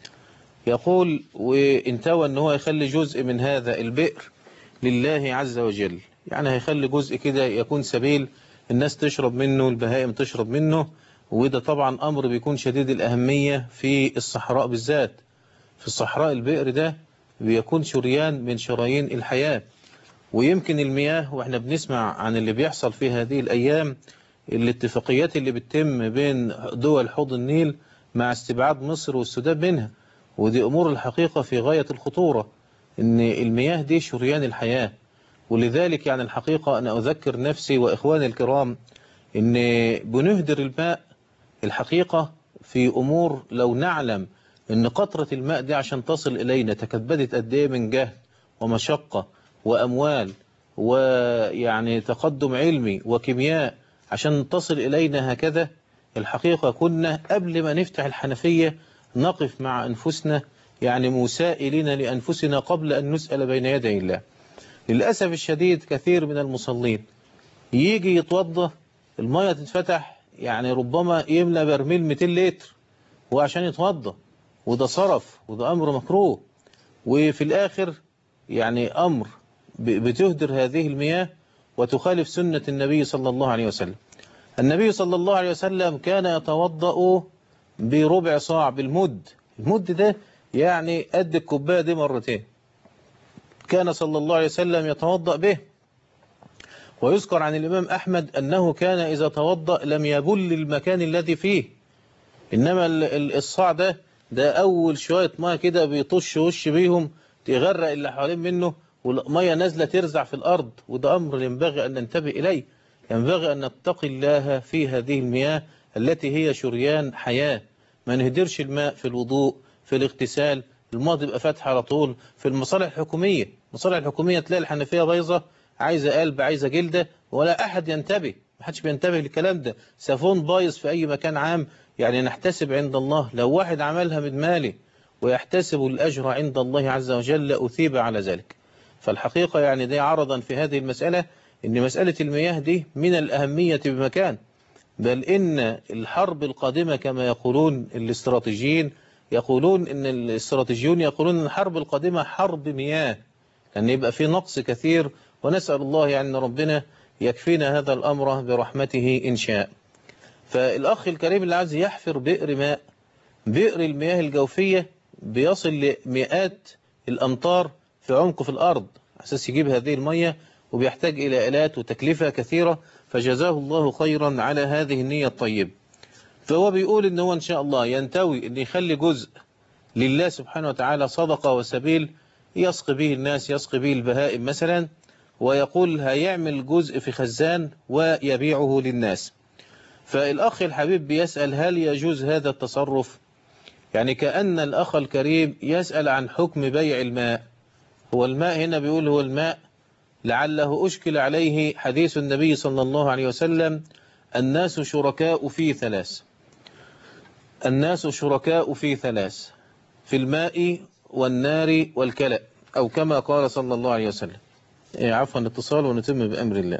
يقول وانتوى ان هو يخلي جزء من هذا البئر لله عز وجل يعني هيخلي جزء كده يكون سبيل الناس تشرب منه البهائم تشرب منه وده طبعا أمر بيكون شديد الأهمية في الصحراء بالذات في الصحراء البئر ده بيكون شريان من شرايين الحياة ويمكن المياه واحنا بنسمع عن اللي بيحصل في هذه الأيام الاتفاقيات اللي بتتم بين دول حوض النيل مع استبعاد مصر والسودان منها ودي أمور الحقيقة في غاية الخطورة إن المياه دي شريان الحياة ولذلك يعني الحقيقة أنا أذكر نفسي وإخواني الكرام إن بنهدر الماء الحقيقة في أمور لو نعلم إن قطرة الماء دي عشان تصل إلينا تكبدت قد إيه من جهد ومشقة وأموال ويعني تقدم علمي وكيمياء عشان تصل إلينا هكذا الحقيقة كنا قبل ما نفتح الحنفية نقف مع أنفسنا يعني مسائلين لأنفسنا قبل أن نسأل بين يدي الله للأسف الشديد كثير من المصلين يجي يتوضى المية تتفتح يعني ربما يملى برميل 200 لتر وعشان يتوضى وده صرف وده أمر مكروه وفي الآخر يعني أمر بتهدر هذه المياه وتخالف سنة النبي صلى الله عليه وسلم النبي صلى الله عليه وسلم كان يتوضأ بربع صاع بالمد المد ده يعني قد الكوباية دي مرتين كان صلى الله عليه وسلم يتوضأ به ويذكر عن الإمام أحمد أنه كان إذا توضأ لم يبل المكان الذي فيه إنما الصاع ده ده أول شوية مية كده بيطش وش بيهم تغرق اللي حوالين منه والمية نازلة ترزع في الأرض وده أمر ينبغي أن ننتبه إليه ينبغي أن نتقي الله في هذه المياه التي هي شريان حياة ما نهدرش الماء في الوضوء في الاغتسال الماء تبقى فاتحة على طول في المصالح الحكومية المصالح الحكومية تلاقي الحنفية بايظة عايزة قلب عايزة جلدة ولا أحد ينتبه ما حدش بينتبه للكلام ده سافون بايظ في أي مكان عام يعني نحتسب عند الله لو واحد عملها من ماله ويحتسب الأجر عند الله عز وجل أثيب على ذلك فالحقيقة يعني دي عرضا في هذه المسألة إن مسألة المياه دي من الأهمية بمكان بل إن الحرب القادمة كما يقولون الاستراتيجيين يقولون إن الاستراتيجيون يقولون إن الحرب القادمة حرب مياه لأن يبقى في نقص كثير ونسأل الله يعني أن ربنا يكفينا هذا الأمر برحمته إن شاء فالأخ الكريم اللي عايز يحفر بئر ماء بئر المياه الجوفية بيصل لمئات الأمتار في عمق في الأرض أساس يجيب هذه المية وبيحتاج إلى آلات وتكلفة كثيرة فجزاه الله خيرا على هذه النية الطيبة فهو بيقول إن هو إن شاء الله ينتوي إن يخلي جزء لله سبحانه وتعالى صدقة وسبيل يسقي به الناس يسقي به البهائم مثلا ويقول هيعمل جزء في خزان ويبيعه للناس فالأخ الحبيب بيسأل هل يجوز هذا التصرف يعني كأن الأخ الكريم يسأل عن حكم بيع الماء هو الماء هنا بيقول هو الماء لعله أشكل عليه حديث النبي صلى الله عليه وسلم الناس شركاء في ثلاث الناس شركاء في ثلاث في الماء والنار والكلأ أو كما قال صلى الله عليه وسلم إيه عفوا الاتصال ونتم بأمر الله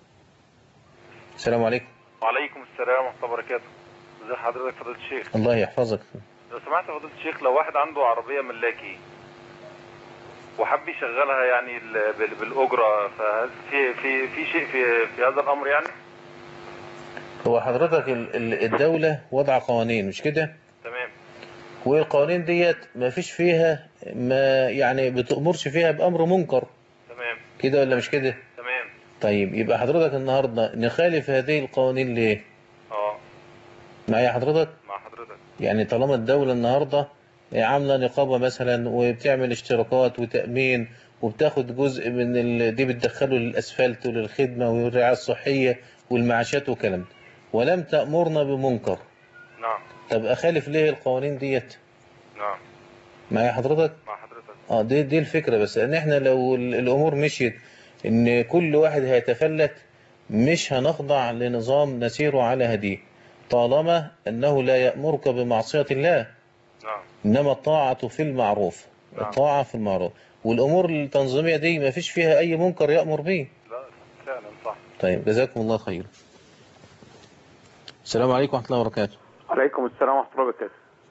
السلام عليكم وعليكم السلام ورحمة الله وبركاته ازي حضرتك فضيلة الشيخ الله يحفظك لو سمحت يا فضيلة الشيخ لو واحد عنده عربية ملاكي وحب يشغلها يعني ال- بال- بالأجرة ففي في في شيء في في هذا الأمر يعني هو حضرتك ال- ال- الدولة وضع قوانين مش كده تمام والقوانين ديت ما فيش فيها ما يعني بتأمرش فيها بأمر منكر تمام كده ولا مش كده تمام طيب يبقى حضرتك النهاردة نخالف هذه القوانين ليه اه معايا حضرتك مع حضرتك حضرتك يعني طالما الدولة النهاردة عاملة نقابة مثلا وبتعمل اشتراكات وتأمين وبتاخد جزء من ال... دي بتدخله للأسفلت وللخدمة والرعاية الصحية والمعاشات وكلام ده. ولم تأمرنا بمنكر نعم طب أخالف ليه القوانين ديت نعم معايا حضرتك مع حضرتك اه دي دي الفكرة بس ان احنا لو ال- الامور مشيت ان كل واحد هيتفلت مش هنخضع لنظام نسير على هديه طالما انه لا يأمرك بمعصية الله نعم انما الطاعة في المعروف نعم. الطاعة في المعروف والامور التنظيمية دي ما فيش فيها اي منكر يأمر به لا فعلا صح طيب جزاكم الله خير السلام عليكم ورحمة الله وبركاته عليكم السلام ورحمة الله وبركاته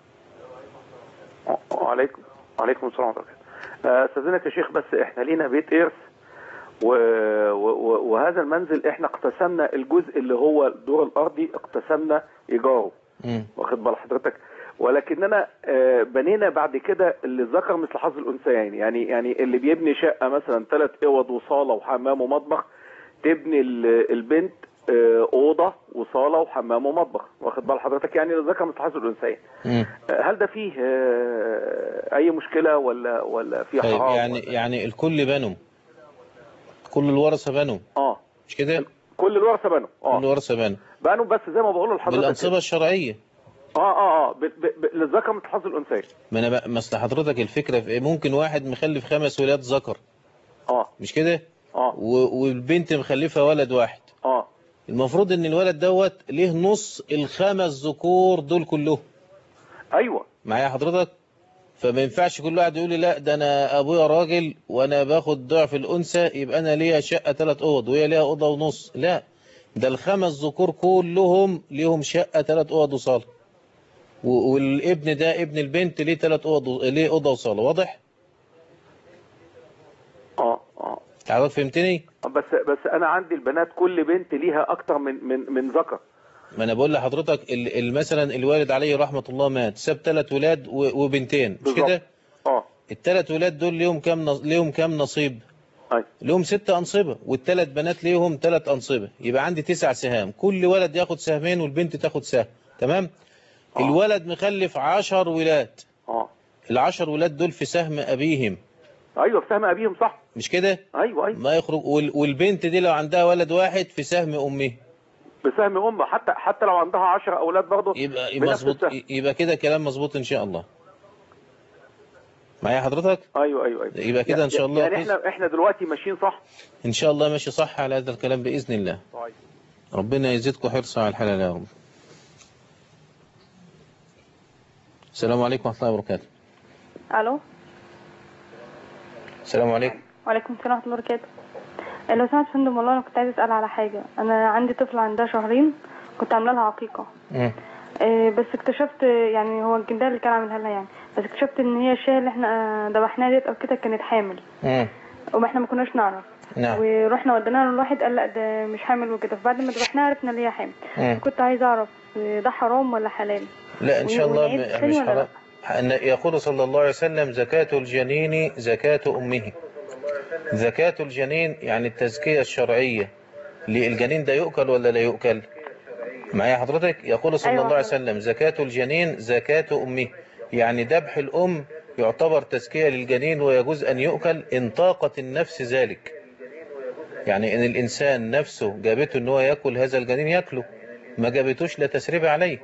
وعليكم وعليكم السلام ورحمة الله وبركاته آه، استاذنك يا شيخ بس احنا لينا بيت ارث و... و... و- وهذا المنزل احنا اقتسمنا الجزء اللي هو الدور الارضي اقتسمنا ايجاره مم. واخد بال حضرتك ولكننا آه، بنينا بعد كده اللي ذكر مثل حظ الانثيين يعني يعني اللي بيبني شقه مثلا ثلاث اوض وصاله وحمام ومطبخ تبني ال- البنت آه، اوضه وصاله وحمام ومطبخ واخد بال حضرتك يعني اللي ذكر مثل حظ الانثيين مم. آه، هل ده فيه آه، اي مشكله ولا ولا فيه طيب حرام يعني يعني الكل بنوا كل الورثة بنوا اه مش كده كل الورثه بنوا كل اه الورثة بنوا بنوا بس زي ما بقول لحضرتك بالأنصبة الشرعية اه اه اه ب- ب- ب- للذكر مثل حظ الانثيين ما انا بقى مثل حضرتك الفكرة في إيه؟ ممكن واحد مخلف خمس ولاد ذكر اه مش كده اه و- والبنت مخلفة ولد واحد اه المفروض ان الولد دوت ليه نص الخمس ذكور دول كلهم ايوه معايا حضرتك فما ينفعش كل واحد يقول لي لا ده انا ابويا راجل وانا باخد ضعف الانثى يبقى انا ليا شقه ثلاث اوض وهي ليها اوضه ونص لا ده الخمس ذكور كلهم ليهم شقه ثلاث اوض وصاله و- والابن ده ابن البنت ليه ثلاث اوض و- ليه اوضه وصاله واضح اه اه حضرتك فهمتني بس بس انا عندي البنات كل بنت ليها اكتر من من من ذكر ما انا بقول لحضرتك ال- ال- مثلا الوالد عليه رحمه الله مات ساب ثلاث ولاد و- وبنتين مش بالظبط. كده اه الثلاث ولاد دول ليهم كام نص... ليهم كام نصيب أي. ليهم ست أنصبة والثلاث بنات ليهم ثلاث أنصبة يبقى عندي تسع سهام كل ولد ياخد سهمين والبنت تاخد سهم تمام آه. الولد مخلف عشر ولاد اه العشر ولاد دول في سهم أبيهم ايوه في سهم ابيهم صح مش كده ايوه ايوه ما يخرج وال... والبنت دي لو عندها ولد واحد في سهم أمه بسهم امه حتى حتى لو عندها 10 اولاد برضه يبقى بنفس مظبوط السهم. يبقى كده كلام مظبوط إن شاء الله معايا حضرتك ايوه ايوه ايوه يبقى كده إن شاء الله يعني احنا احنا دلوقتي ماشيين صح إن شاء الله ماشي صح على هذا الكلام بإذن الله طيب ربنا يزيدكم حرصا على الحلال يا رب السلام عليكم ورحمة الله وبركاته الو السلام عليكم وعليكم السلام ورحمه الله وبركاته لو سمحت يا فندم والله انا كنت عايزه اسال على حاجه انا عندي طفله عندها شهرين كنت عامله لها عقيقه مم. آه، بس اكتشفت يعني هو الجندال اللي كان عاملها لها يعني بس اكتشفت ان هي الشاي اللي احنا آه، ذبحناها ديت او كده كانت حامل مم. وما احنا ما كناش نعرف نعم ورحنا وديناها للواحد قال لا ده مش حامل وكده فبعد ما ذبحناها عرفنا ان هي حامل مم. كنت عايزه اعرف آه، ده حرام ولا حلال لا إن شاء الله ونعيد م- تاني مش ولا لا؟ حرام أن يقول صلى الله عليه وسلم زكاة الجنين زكاة أمه زكاة الجنين يعني التزكية الشرعية للجنين ده يؤكل ولا لا يؤكل معايا حضرتك يقول صلى أيوة الله عليه حضرتك. وسلم زكاة الجنين زكاة أمه يعني ذبح الأم يعتبر تزكية للجنين ويجوز أن يؤكل إن طاقت النفس ذلك يعني إن الإنسان نفسه جابته أن هو يأكل هذا الجنين يأكله ما جابتوش لا تسريب عليه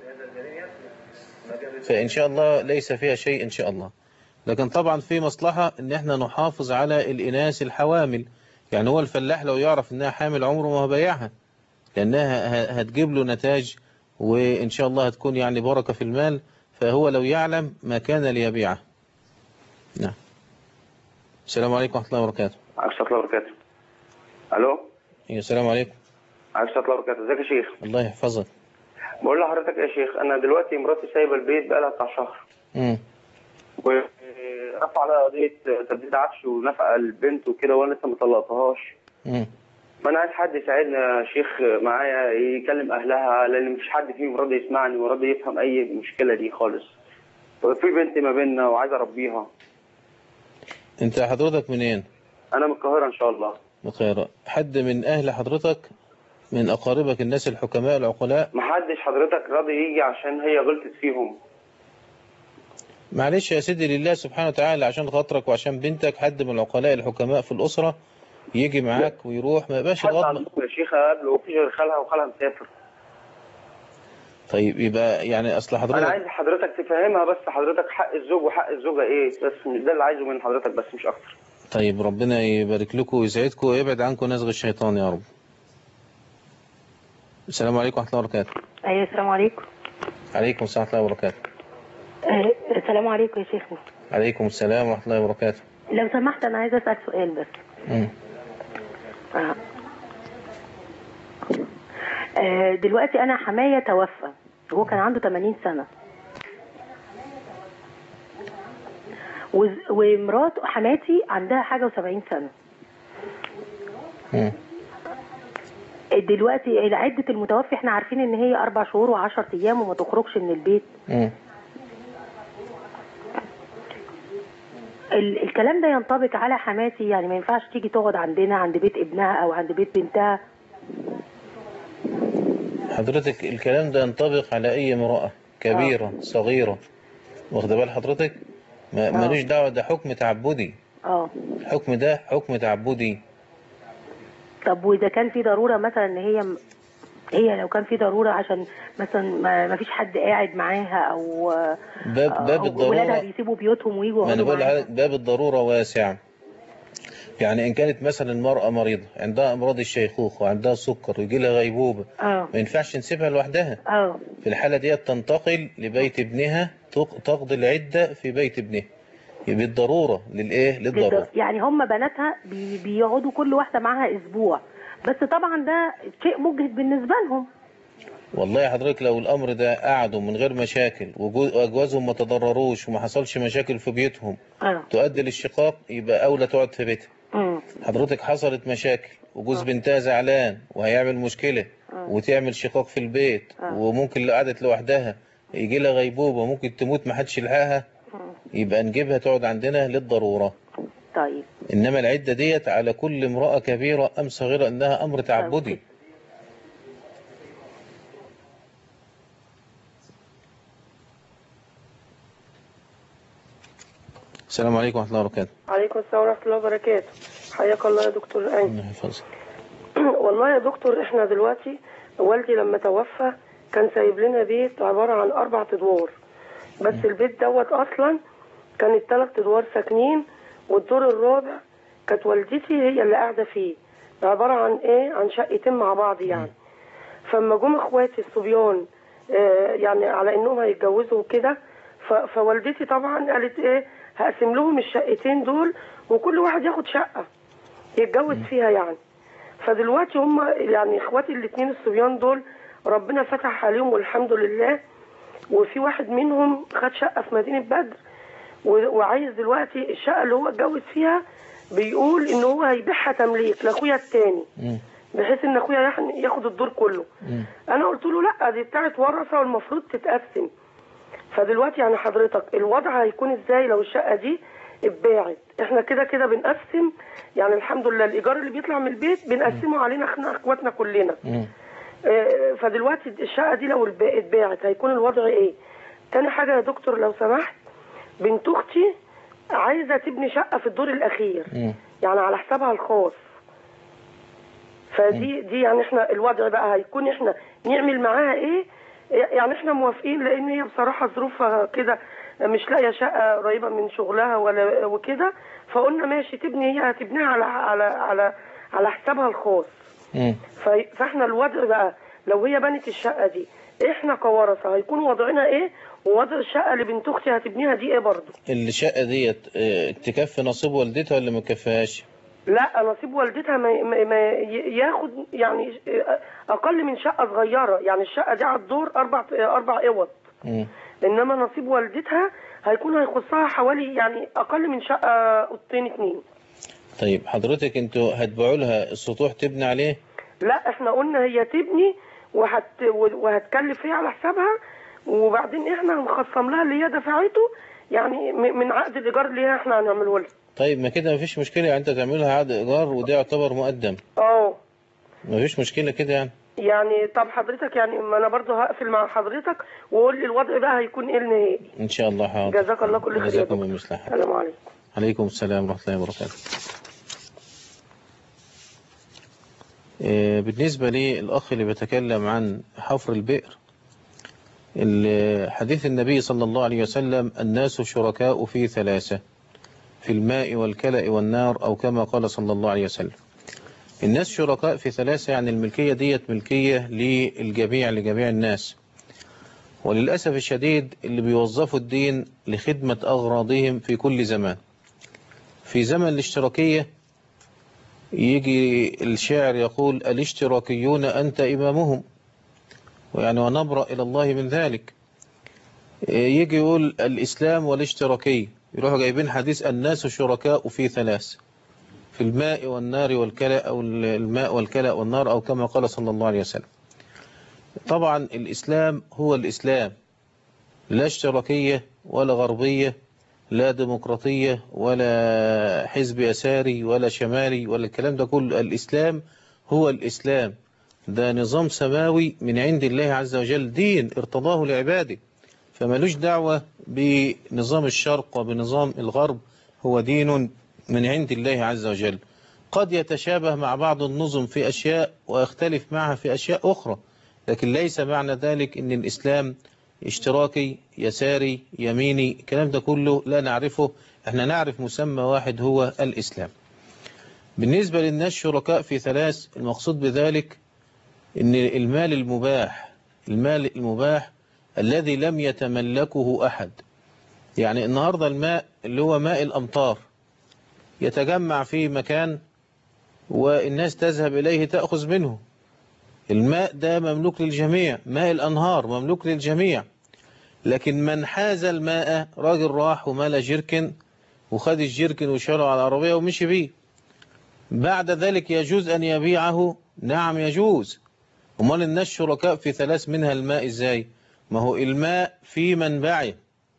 فإن شاء الله ليس فيها شيء إن شاء الله لكن طبعا في مصلحة إن إحنا نحافظ على الإناث الحوامل يعني هو الفلاح لو يعرف إنها حامل عمره ما هبيعها لأنها ه- هتجيب له نتاج وإن شاء الله هتكون يعني بركة في المال فهو لو يعلم ما كان ليبيعه نعم السلام عليكم ورحمة الله وبركاته عليكم السلام ورحمة الله وبركاته. ألو أيوة، السلام عليكم عليكم السلام ورحمة الله وبركاته، ازيك يا شيخ؟ الله يحفظك بقول لحضرتك يا شيخ أنا دلوقتي مراتي سايبة البيت بقالها بتاع شهر مم. ورفع عليها قضية تبديد عفش ونفقة البنت وكده وأنا لسه ما طلقتهاش. مم. فأنا عايز حد يساعدنا يا شيخ معايا يكلم أهلها لأن مفيش حد فيهم راضي يسمعني وراضي يفهم أي مشكلة دي خالص. وفي بنت ما بيننا وعايز أربيها. أنت حضرتك منين؟ أنا من القاهرة إن شاء الله. بخير حد من أهل حضرتك من أقاربك الناس الحكماء العقلاء محدش حضرتك راضي يجي عشان هي غلطت فيهم معلش يا سيدي لله سبحانه وتعالى عشان خاطرك وعشان بنتك حد من العقلاء الحكماء في الأسرة يجي معاك ويروح ما يبقاش حد غضب عندكم يا شيخ قبله وفي غير خالها وخالها مسافر طيب يبقى يعني أصل انا حضرتك عايز حضرتك تفهمها بس حضرتك حق الزوج وحق الزوجه ايه بس مش ده اللي عايزه من حضرتك بس مش اكتر طيب ربنا يبارك لكم ويسعدكم ويبعد عنكم نزغ الشيطان يا رب السلام عليكم ورحمة الله وبركاته ايوه السلام عليكم عليكم السلام ورحمة الله وبركاته آه، السلام عليكم يا شيخنا عليكم السلام ورحمة الله وبركاته لو سمحت انا عايزه اسال سؤال بس مم. آه. آه، دلوقتي انا حمايه توفى وهو كان عنده 80 سنه وز- ومرات حماتي عندها حاجه و70 سنه مم. دلوقتي عدة المتوفي احنا عارفين ان هي اربع شهور وعشر ايام وما تخرجش من البيت مم. ال- الكلام ده ينطبق على حماتي يعني ما ينفعش تيجي تقعد عندنا عند بيت ابنها او عند بيت بنتها حضرتك الكلام ده ينطبق على أي امرأة كبيرة صغيرة واخد بال حضرتك ما- ملوش دعوة ده حكم تعبدي اه الحكم ده حكم تعبدي طب واذا كان في ضروره مثلا ان هي هي لو كان في ضروره عشان مثلا ما ما فيش حد قاعد معاها او باب باب أو ولادها الضرورة بيسيبوا بيوتهم ويجوا ما أنا يقعدوا بقول معاها لحضرتك باب الضرورة واسع يعني إن كانت مثلا المرأة مريضة عندها أمراض الشيخوخة وعندها سكر ويجي لها غيبوبة اه ما ينفعش نسيبها لوحدها اه في الحالة دي تنتقل لبيت ابنها تق- تقضي العدة في بيت ابنها يبقى الضرورة للإيه للضرورة يعني هم بناتها بي بيقعدوا كل واحده معاها اسبوع بس طبعا ده شيء مجهد بالنسبه لهم والله حضرتك لو الأمر ده قعدوا من غير مشاكل وجو- وأجوازهم ما تضرروش وما حصلش مشاكل في بيوتهم اه تؤدي للشقاق يبقى أولى تقعد في بيتها مم. حضرتك حصلت مشاكل وجوز بنتها زعلان وهيعمل مشكلة وتعمل شقاق في البيت وممكن لو قعدت لوحدها يجي لها غيبوبة ممكن تموت ما حدش يلحقها يبقى نجيبها تقعد عندنا للضرورة طيب إنما العدة ديت على كل امرأة كبيرة أم صغيرة إنها أمر تعبدي السلام عليكم ورحمة الله وبركاته عليكم السلام ورحمة الله وبركاته حياك الله يا دكتور أيمن الله يحفظك والله يا دكتور احنا دلوقتي والدي لما توفى كان سايب لنا بيت عبارة عن أربع أدوار بس البيت دوت أصلا كان التلات أدوار ساكنين والدور الرابع كانت والدتي هي اللي قاعدة فيه عبارة عن إيه عن شقتين مع بعض يعني فلما جم اخواتي الصبيان آه، يعني على انهم هيتجوزوا وكده ف- فوالدتي طبعا قالت ايه هقسم لهم الشقتين دول وكل واحد ياخد شقه يتجوز فيها يعني فدلوقتي هم يعني اخواتي الاثنين الصبيان دول ربنا فتح عليهم والحمد لله وفي واحد منهم خد شقه في مدينه بدر و- وعايز دلوقتي الشقه اللي هو اتجوز فيها بيقول ان هو هيبيعها تمليك لاخويا التاني بحيث ان اخويا ياخ- ياخد الدور كله انا قلت له لا دي بتاعت ورثه والمفروض تتقسم فدلوقتي يعني حضرتك الوضع هيكون ازاي لو الشقه دي اتباعت احنا كده كده بنقسم يعني الحمد لله الايجار اللي بيطلع من البيت بنقسمه علينا احنا اخواتنا كلنا آه، فدلوقتي الشقه دي لو الب- اتباعت هيكون الوضع ايه تاني حاجه يا دكتور لو سمحت بنت اختي عايزه تبني شقه في الدور الاخير يعني على حسابها الخاص فدي دي يعني احنا الوضع بقى هيكون احنا نعمل معاها ايه يعني احنا موافقين لان هي بصراحه ظروفها كده مش لاقيه شقه قريبه من شغلها ولا وكده فقلنا ماشي تبني هي هتبنيها على على على على حسابها الخاص ف- فاحنا الوضع بقى لو هي بنت الشقه دي احنا كورثه هيكون وضعنا ايه ووضع الشقه اللي بنت اختي هتبنيها دي ايه برضه الشقة ديت آه، تكفي نصيب والدتها ولا ما تكفيهاش؟ لا نصيب والدتها ما, ما, ما ي- ياخد يعني اقل من شقه صغيره يعني الشقه دي على الدور اربع اربع اوض مم. انما نصيب والدتها هيكون هيخصها حوالي يعني اقل من شقه اوضتين اتنين طيب حضرتك انتوا هتبيعوا لها السطوح تبني عليه؟ لا احنا قلنا هي تبني وهت وهتكلف فيها على حسابها وبعدين احنا هنخصم لها اللي هي دفعته يعني م- من عقد الايجار اللي هي احنا هنعمله لها طيب ما كده مفيش مشكلة يعني انت تعمل لها عقد ايجار وده يعتبر مقدم اه مفيش مشكلة كده يعني يعني طب حضرتك يعني ما انا برضه هقفل مع حضرتك وقول لي الوضع بقى هيكون ايه النهائي إن شاء الله حاضر جزاك الله كل خير يا جزاكم دكتور. بمثل حال السلام عليكم عليكم السلام ورحمة الله وبركاته آه، بالنسبة للأخ اللي بيتكلم عن حفر البئر ال- حديث النبي صلى الله عليه وسلم الناس شركاء في ثلاثة في الماء والكلأ والنار أو كما قال صلى الله عليه وسلم الناس شركاء في ثلاثة يعني الملكية ديت ملكية للجميع لجميع الناس وللأسف الشديد اللي بيوظفوا الدين لخدمة أغراضهم في كل زمان في زمن الاشتراكية يجي الشاعر يقول الاشتراكيون أنت إمامهم ويعني ونبرأ إلى الله من ذلك يجي يقول الإسلام والاشتراكية يروحوا جايبين حديث الناس شركاء في ثلاث في الماء والنار والكلى أو الماء والكلى والنار أو كما قال صلى الله عليه وسلم طبعا الإسلام هو الإسلام لا اشتراكية ولا غربية لا ديمقراطية ولا حزب يساري ولا شمالي ولا الكلام ده كله الإسلام هو الإسلام ده نظام سماوي من عند الله عز وجل دين ارتضاه لعباده فملوش دعوة بنظام الشرق وبنظام الغرب هو دين من عند الله عز وجل قد يتشابه مع بعض النظم في أشياء ويختلف معها في أشياء أخرى لكن ليس معنى ذلك أن الإسلام اشتراكي يساري يميني الكلام ده كله لا نعرفه احنا نعرف مسمى واحد هو الإسلام بالنسبة للناس شركاء في ثلاث المقصود بذلك ان المال المباح المال المباح الذي لم يتملكه أحد يعني النهاردة الماء اللي هو ماء الأمطار يتجمع في مكان والناس تذهب إليه تأخذ منه الماء ده مملوك للجميع ماء الأنهار مملوك للجميع لكن من حاز الماء راجل راح ومال جيركن وخد الجيركن وشاله على العربية ومشي بيه بعد ذلك يجوز أن يبيعه نعم يجوز امال الناس شركاء في ثلاث منها الماء ازاي ما هو الماء في منبعه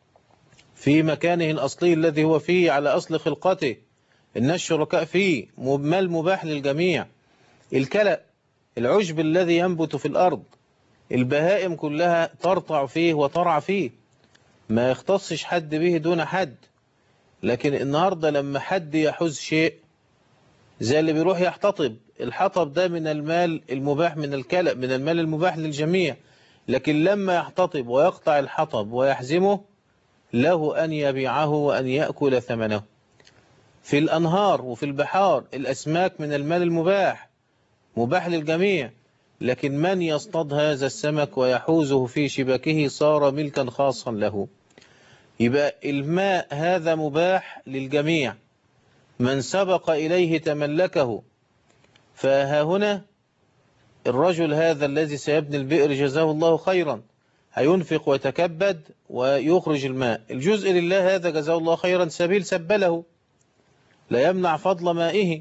في مكانه الأصلي الذي هو فيه على أصل خلقته الناس شركاء فيه مال مباح للجميع الكلأ العشب الذي ينبت في الأرض البهائم كلها ترطع فيه وترعى فيه ما يختصش حد به دون حد لكن النهاردة لما حد يحوز شيء زي اللي بيروح يحتطب الحطب ده من المال المباح من الكلأ من المال المباح للجميع لكن لما يحتطب ويقطع الحطب ويحزمه له أن يبيعه وأن يأكل ثمنه في الأنهار وفي البحار الأسماك من المال المباح مباح للجميع لكن من يصطاد هذا السمك ويحوزه في شبكه صار ملكا خاصا له يبقى الماء هذا مباح للجميع من سبق إليه تملكه فها هنا الرجل هذا الذي سيبني البئر جزاه الله خيرا هينفق ويتكبد ويخرج الماء الجزء لله هذا جزاه الله خيرا سبيل سبله لا يمنع فضل مائه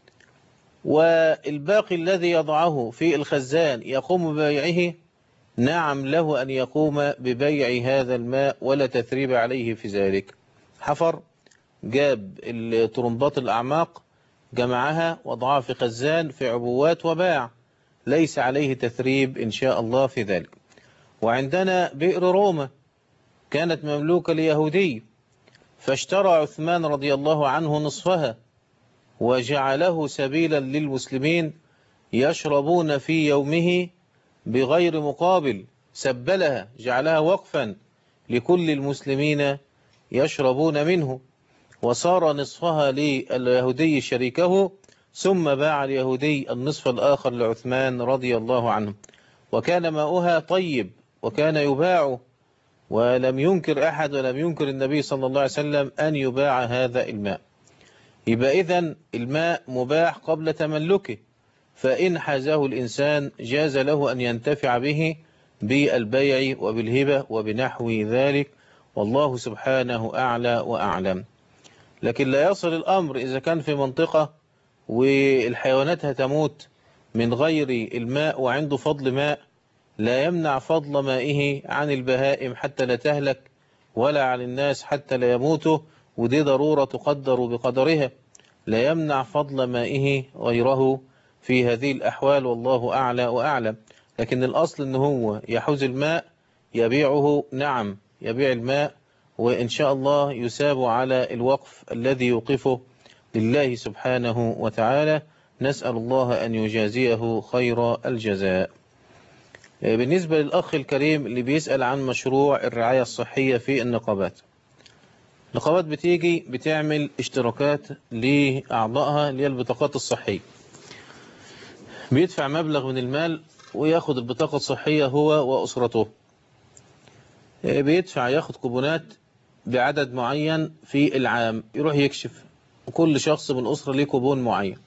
والباقي الذي يضعه في الخزان يقوم ببيعه نعم له أن يقوم ببيع هذا الماء ولا تثريب عليه في ذلك حفر جاب الطرمبات الأعماق جمعها وضعها في خزان في عبوات وباع ليس عليه تثريب إن شاء الله في ذلك وعندنا بئر روما كانت مملوكة ليهودي فاشترى عثمان رضي الله عنه نصفها وجعله سبيلا للمسلمين يشربون في يومه بغير مقابل سبلها جعلها وقفا لكل المسلمين يشربون منه وصار نصفها لليهودي شريكه ثم باع اليهودي النصف الآخر لعثمان رضي الله عنه وكان ماؤها طيب وكان يباع ولم ينكر أحد ولم ينكر النبي صلى الله عليه وسلم أن يباع هذا الماء يبقى إذن الماء مباح قبل تملكه فإن حازه الإنسان جاز له أن ينتفع به بالبيع وبالهبة وبنحو ذلك والله سبحانه أعلى وأعلم لكن لا يصل الأمر إذا كان في منطقة والحيوانات هتموت من غير الماء وعنده فضل ماء لا يمنع فضل مائه عن البهائم حتى لا تهلك ولا عن الناس حتى لا يموتوا ودي ضرورة تقدر بقدرها لا يمنع فضل مائه غيره في هذه الأحوال والله أعلى وأعلم لكن الأصل أنه هو يحوز الماء يبيعه نعم يبيع الماء وإن شاء الله يساب على الوقف الذي يوقفه لله سبحانه وتعالى نسأل الله أن يجازيه خير الجزاء بالنسبة للأخ الكريم اللي بيسأل عن مشروع الرعاية الصحية في النقابات النقابات بتيجي بتعمل اشتراكات لأعضائها اللي هي البطاقات الصحية بيدفع مبلغ من المال وياخد البطاقة الصحية هو وأسرته بيدفع ياخد كوبونات بعدد معين في العام يروح يكشف وكل شخص من الأسرة ليه كوبون معين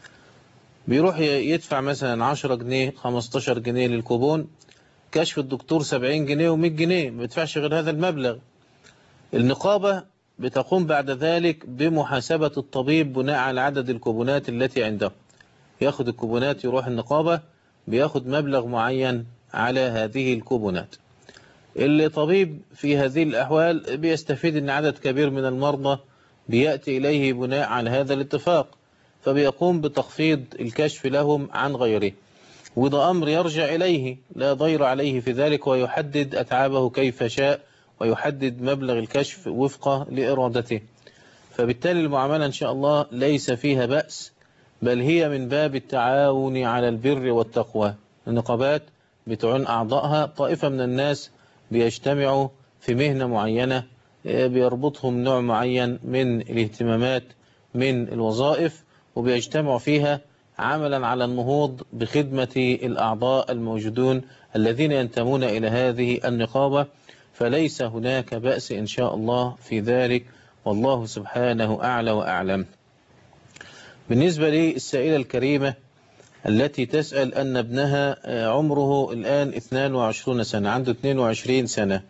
بيروح يدفع مثلا 10 جنيه 15 جنيه للكوبون كشف الدكتور 70 جنيه و100 جنيه ما بيدفعش غير هذا المبلغ النقابة بتقوم بعد ذلك بمحاسبة الطبيب بناء على عدد الكوبونات التي عنده ياخد الكوبونات يروح النقابة بياخد مبلغ معين على هذه الكوبونات الطبيب في هذه الأحوال بيستفيد أن عدد كبير من المرضى بيأتي إليه بناء على هذا الاتفاق فبيقوم بتخفيض الكشف لهم عن غيره وده أمر يرجع إليه لا ضير عليه في ذلك ويحدد أتعابه كيف شاء ويحدد مبلغ الكشف وفق لإرادته فبالتالي المعاملة إن شاء الله ليس فيها بأس بل هي من باب التعاون على البر والتقوى النقابات بتعون أعضائها طائفة من الناس بيجتمعوا في مهنة معينة بيربطهم نوع معين من الاهتمامات من الوظائف وبيجتمعوا فيها عملا على النهوض بخدمة الأعضاء الموجودون الذين ينتمون إلى هذه النقابة فليس هناك بأس إن شاء الله في ذلك والله سبحانه أعلى وأعلم بالنسبة للسائلة الكريمة التي تسأل أن ابنها عمره الآن 22 سنة عنده 22 سنة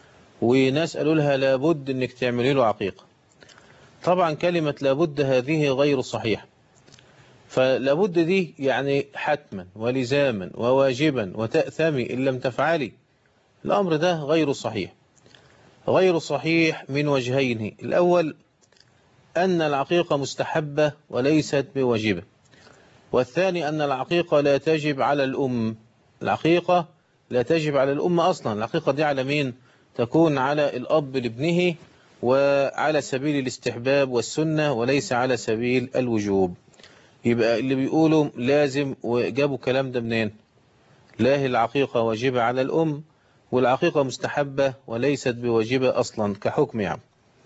وناس قالوا لها لابد أنك تعملي له عقيقة طبعا كلمة لابد هذه غير صحيحة فلابد دي يعني حتما ولزاما وواجبا وتأثمي إن لم تفعلي الأمر ده غير صحيح غير صحيح من وجهين الأول أن العقيقة مستحبة وليست بواجبة والثاني أن العقيقة لا تجب على الأم العقيقة لا تجب على الأم أصلا العقيقة دي على مين تكون على الأب لابنه وعلى سبيل الاستحباب والسنة وليس على سبيل الوجوب يبقى اللي بيقولوا لازم وجابوا كلام ده منين لا العقيقة واجبة على الأم والعقيقة مستحبة وليست بواجبة أصلا كحكم يعني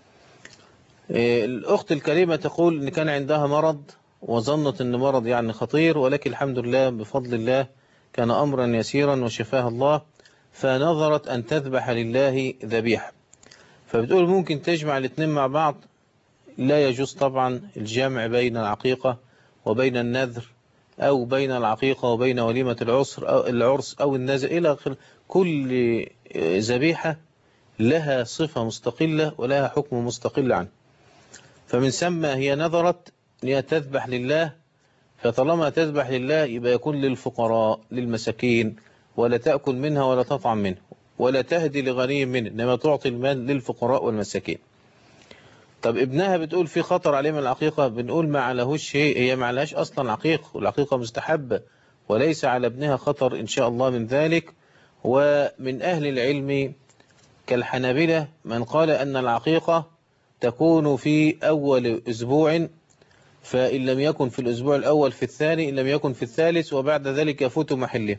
الأخت الكريمة تقول إن كان عندها مرض وظنت أن مرض يعني خطير ولكن الحمد لله بفضل الله كان أمرا يسيرا وشفاها الله فنظرت أن تذبح لله ذبيحة فبتقول ممكن تجمع الاثنين مع بعض لا يجوز طبعا الجمع بين العقيقة وبين النذر أو بين العقيقة وبين وليمة العسر أو العرس أو النذر إلى آخر كل ذبيحة لها صفة مستقلة ولها حكم مستقل عنه فمن ثم هي نظرت هي تذبح لله فطالما تذبح لله يبقى يكون للفقراء للمساكين ولا تأكل منها ولا تطعم منه ولا تهدي لغني منه إنما تعطي المال للفقراء والمساكين طب ابنها بتقول في خطر عليه من العقيقة بنقول ما عليهوش شيء هي ما عليهاش أصلا عقيق والعقيقة مستحبة وليس على ابنها خطر إن شاء الله من ذلك ومن أهل العلم كالحنابلة من قال أن العقيقة تكون في أول أسبوع فإن لم يكن في الأسبوع الأول في الثاني إن لم يكن في الثالث وبعد ذلك يفوت محله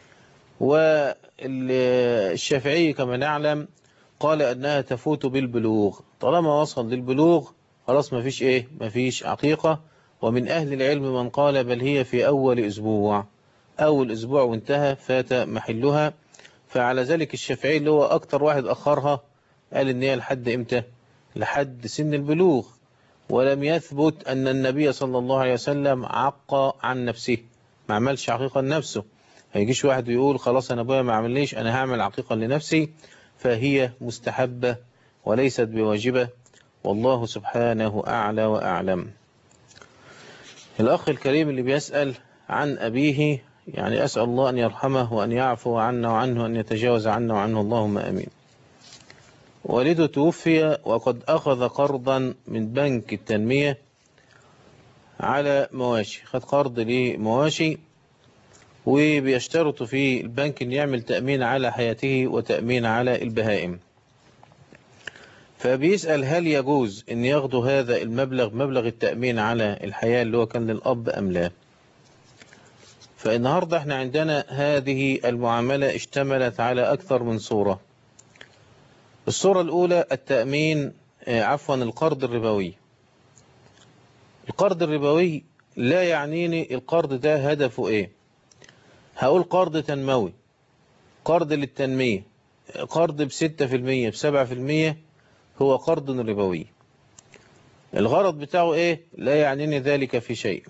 والشافعي كما نعلم قال أنها تفوت بالبلوغ طالما وصل للبلوغ خلاص ما فيش إيه ما فيش عقيقة ومن أهل العلم من قال بل هي في أول أسبوع أول أسبوع وانتهى فات محلها فعلى ذلك الشافعي اللي هو أكتر واحد أخرها قال إن هي لحد إمتى لحد سن البلوغ ولم يثبت أن النبي صلى الله عليه وسلم عق عن نفسه ما عملش عقيقة لنفسه هيجيش واحد يقول خلاص أنا أبويا ما عمليش أنا هعمل عقيقة لنفسي فهي مستحبة وليست بواجبة والله سبحانه أعلى وأعلم الأخ الكريم اللي بيسأل عن أبيه يعني أسأل الله أن يرحمه وأن يعفو عنا وعنه وأن يتجاوز عنا وعنه اللهم أمين والده توفي وقد أخذ قرضا من بنك التنمية على مواشي خد قرض لمواشي وبيشترط في البنك ان يعمل تأمين على حياته وتأمين على البهائم فبيسأل هل يجوز ان ياخدوا هذا المبلغ مبلغ التأمين على الحياة اللي هو كان للأب أم لا فالنهاردة احنا عندنا هذه المعاملة اشتملت على أكثر من صورة الصورة الأولى التأمين آه، عفوا القرض الربوي القرض الربوي لا يعنيني القرض ده هدفه ايه هقول قرض تنموي قرض للتنمية قرض بستة في المية بسبعة في المية هو قرض ربوي الغرض بتاعه ايه لا يعنيني ذلك في شيء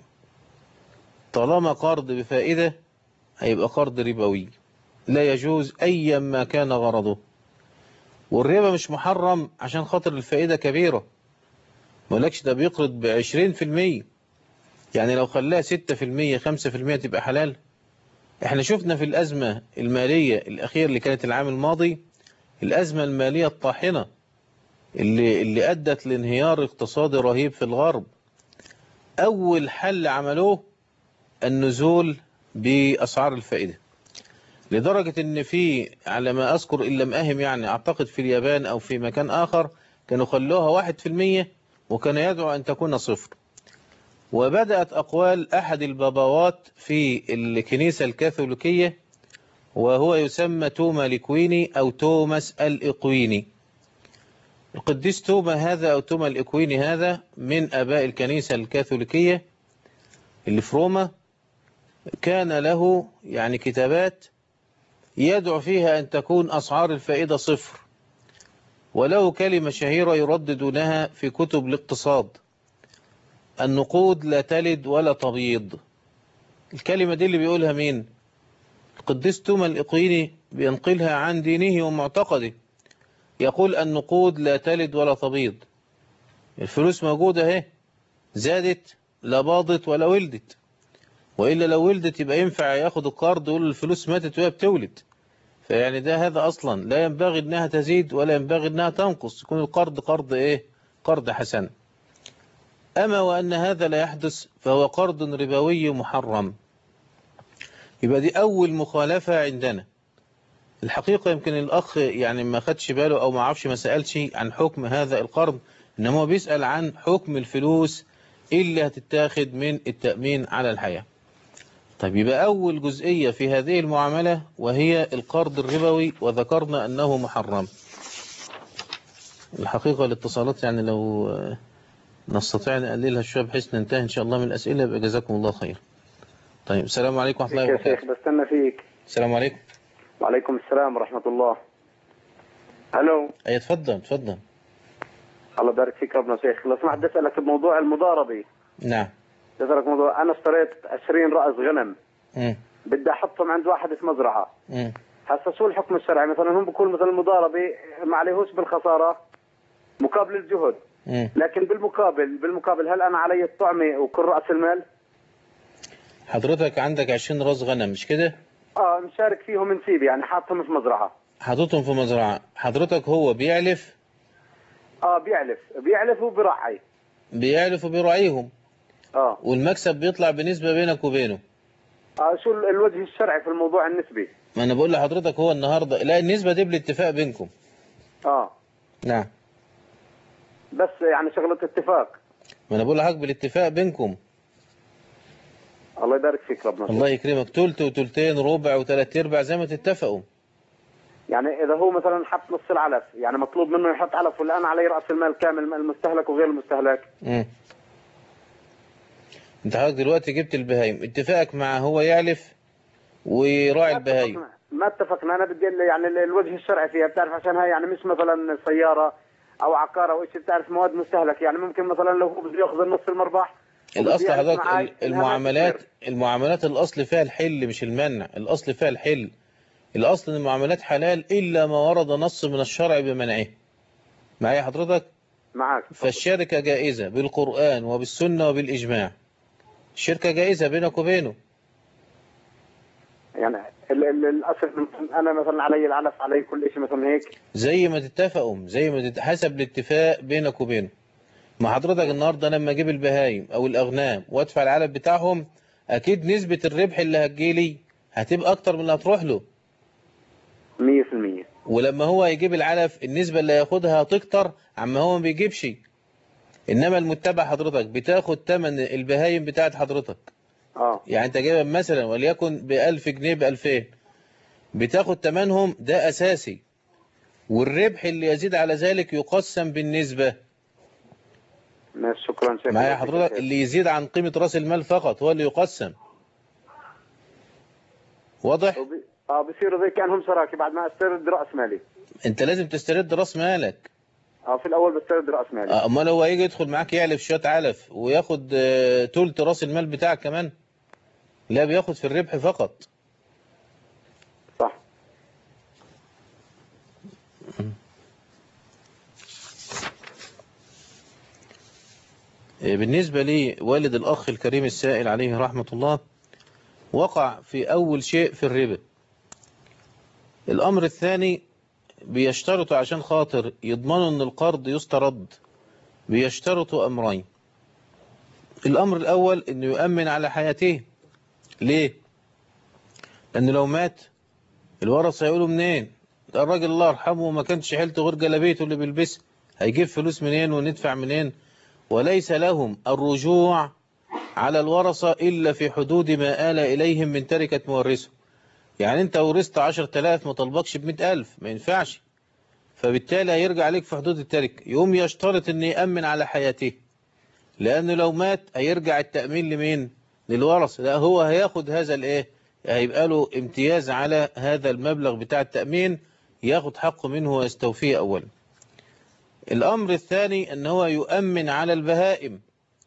طالما قرض بفائدة هيبقى قرض ربوي لا يجوز ايا ما كان غرضه والربا مش محرم عشان خاطر الفائدة كبيرة مولكش ده بيقرض بعشرين في المية يعني لو خلاها ستة في المية خمسة في المية تبقى حلال احنا شفنا في الأزمة المالية الأخيرة اللي كانت العام الماضي الأزمة المالية الطاحنة اللي, اللي أدت لانهيار اقتصادي رهيب في الغرب أول حل عملوه النزول بأسعار الفائدة لدرجة ان في على ما اذكر ان لم اهم يعني اعتقد في اليابان او في مكان اخر كانوا خلوها واحد في المية وكان يدعو ان تكون صفر وبدأت اقوال احد الباباوات في الكنيسة الكاثوليكية وهو يسمى توما ليكويني او توماس الاقويني القديس توما هذا او توما الاقويني هذا من اباء الكنيسة الكاثوليكية اللي في روما كان له يعني كتابات يدعو فيها أن تكون أسعار الفائدة صفر وله كلمة شهيرة يرددونها في كتب الاقتصاد النقود لا تلد ولا تبيض الكلمة دي اللي بيقولها مين القديس توما الإقيني بينقلها عن دينه ومعتقده يقول النقود لا تلد ولا تبيض الفلوس موجودة اهي زادت لا باضت ولا ولدت وإلا لو ولدت يبقى ينفع ياخد القرض ويقول الفلوس ماتت وهي بتولد فيعني ده هذا أصلا لا ينبغي أنها تزيد ولا ينبغي أنها تنقص يكون القرض قرض إيه قرض حسن أما وأن هذا لا يحدث فهو قرض ربوي محرم يبقى دي أول مخالفة عندنا الحقيقة يمكن الأخ يعني ما خدش باله أو ما عرفش ما سألش عن حكم هذا القرض إنما هو بيسأل عن حكم الفلوس اللي هتتاخد من التأمين على الحياة طيب يبقى أول جزئية في هذه المعاملة وهي القرض الربوي وذكرنا أنه محرم الحقيقة الاتصالات يعني لو نستطيع نقللها شوية بحيث ننتهي إن شاء الله من الأسئلة يبقى جزاكم الله خير طيب السلام عليكم ورحمة الله يا شيخ وبركاته بستنى فيك السلام عليكم وعليكم السلام ورحمة الله الو أي اتفضل اتفضل الله يبارك فيك ربنا يا شيخ لو سمحت بدي اسالك بموضوع المضاربة نعم بدي اسالك موضوع انا اشتريت 20 راس غنم مم. بدي احطهم عند واحد في مزرعة مم. هسا شو الحكم الشرعي مثلا هم بيقول مثلا المضاربة ما عليهوش بالخسارة مقابل الجهد مم. لكن بالمقابل بالمقابل هل انا علي الطعمة وكل رأس المال؟ حضرتك عندك 20 راس غنم مش كده اه مشارك فيهم نسيب يعني حاطهم في مزرعة حاططهم في مزرعة حضرتك هو بيعلف اه بيعلف بيعلف وبيرعي بيعلف وبيراعيهم اه والمكسب بيطلع بنسبة بينك وبينه اه شو ال- الوجه الشرعي في الموضوع النسبي؟ ما انا بقول لحضرتك هو النهاردة لا النسبة دي بالاتفاق بينكم اه نعم بس يعني شغلة اتفاق ما انا بقول لحضرتك بالاتفاق بينكم الله يبارك فيك ربنا الله يكرمك تلت وتلتين ربع وثلاث ارباع زي ما تتفقوا يعني اذا هو مثلا حط نص العلف يعني مطلوب منه يحط علف ولا انا علي راس المال كامل المستهلك وغير المستهلك مم. انت حضرتك دلوقتي جبت البهايم اتفاقك مع هو يعلف ويراعي البهايم ما اتفقنا انا بدي ال- يعني ال- الوجه الشرعي فيها بتعرف عشان هاي يعني مش مثلا سياره او عقار او شيء بتعرف مواد مستهلك يعني ممكن مثلا لو هو بده ياخذ النص المربح الاصل وبده يعرف حضرتك معاي ال- إنها ما المعاملات تصير. المعاملات الاصل فيها الحل مش المنع الاصل فيها الحل الاصل ان المعاملات حلال الا ما ورد نص من الشرع بمنعه معايا حضرتك معاك فالشركة جائزة بالقرآن وبالسنة وبالإجماع الشركة جائزة بينك وبينه يعني ال ال الاصل انا مثلا علي العلف علي كل شيء مثلا هيك زي ما تتفقوا زي ما تت... حسب الاتفاق بينك وبينه ما حضرتك النهارده لما اجيب البهايم او الاغنام وادفع العلف بتاعهم اكيد نسبة الربح اللي هتجيلي هتبقى اكتر من اللي هتروح له 100% ولما هو يجيب العلف النسبة اللي هياخدها هتكتر عما هو ما بيجيبش انما المتبع حضرتك بتاخد تمن البهايم بتاعت حضرتك اه يعني انت جايبها مثلا وليكن ب 1000 جنيه ب 2000 بتاخد تمنهم ده اساسي والربح اللي يزيد على ذلك يقسم بالنسبة ماشي شكرا شيخ معايا حضرتك اللي يزيد عن قيمة راس المال فقط هو اللي يقسم واضح وبي- اه بصيروا زي كانهم شراكه بعد ما استرد راس مالي انت لازم تسترد راس مالك اه في الاول بسترد راس مالي آه، امال هو هيجي يدخل معاك يعلف شويه علف وياخد آه، تلت راس المال بتاعك كمان لا بياخد في الربح فقط صح آه، بالنسبة لي والد الأخ الكريم السائل عليه رحمة الله وقع في أول شيء في الربا الأمر الثاني بيشترطوا عشان خاطر يضمنوا أن القرض يسترد بيشترطوا أمرين الأمر الأول أنه يؤمن على حياته ليه؟ لأنه لو مات الورثة هيقولوا منين؟ ده الراجل الله يرحمه ما كانش حيلته غير جلابيته اللي بيلبسها هيجيب فلوس منين وندفع منين؟ وليس لهم الرجوع على الورثة إلا في حدود ما آل إليهم من تركة مورثه يعني أنت ورثت 10000 ما طلبكش ب 100000 ما ينفعش فبالتالي هيرجع عليك في حدود التركة يقوم يشترط أن يأمن على حياته لأنه لو مات هيرجع التأمين لمين للورثة لا هو هياخد هذا الإيه هيبقى له امتياز على هذا المبلغ بتاع التأمين ياخد حقه منه ويستوفيه أولا الأمر الثاني أن هو يؤمن على البهائم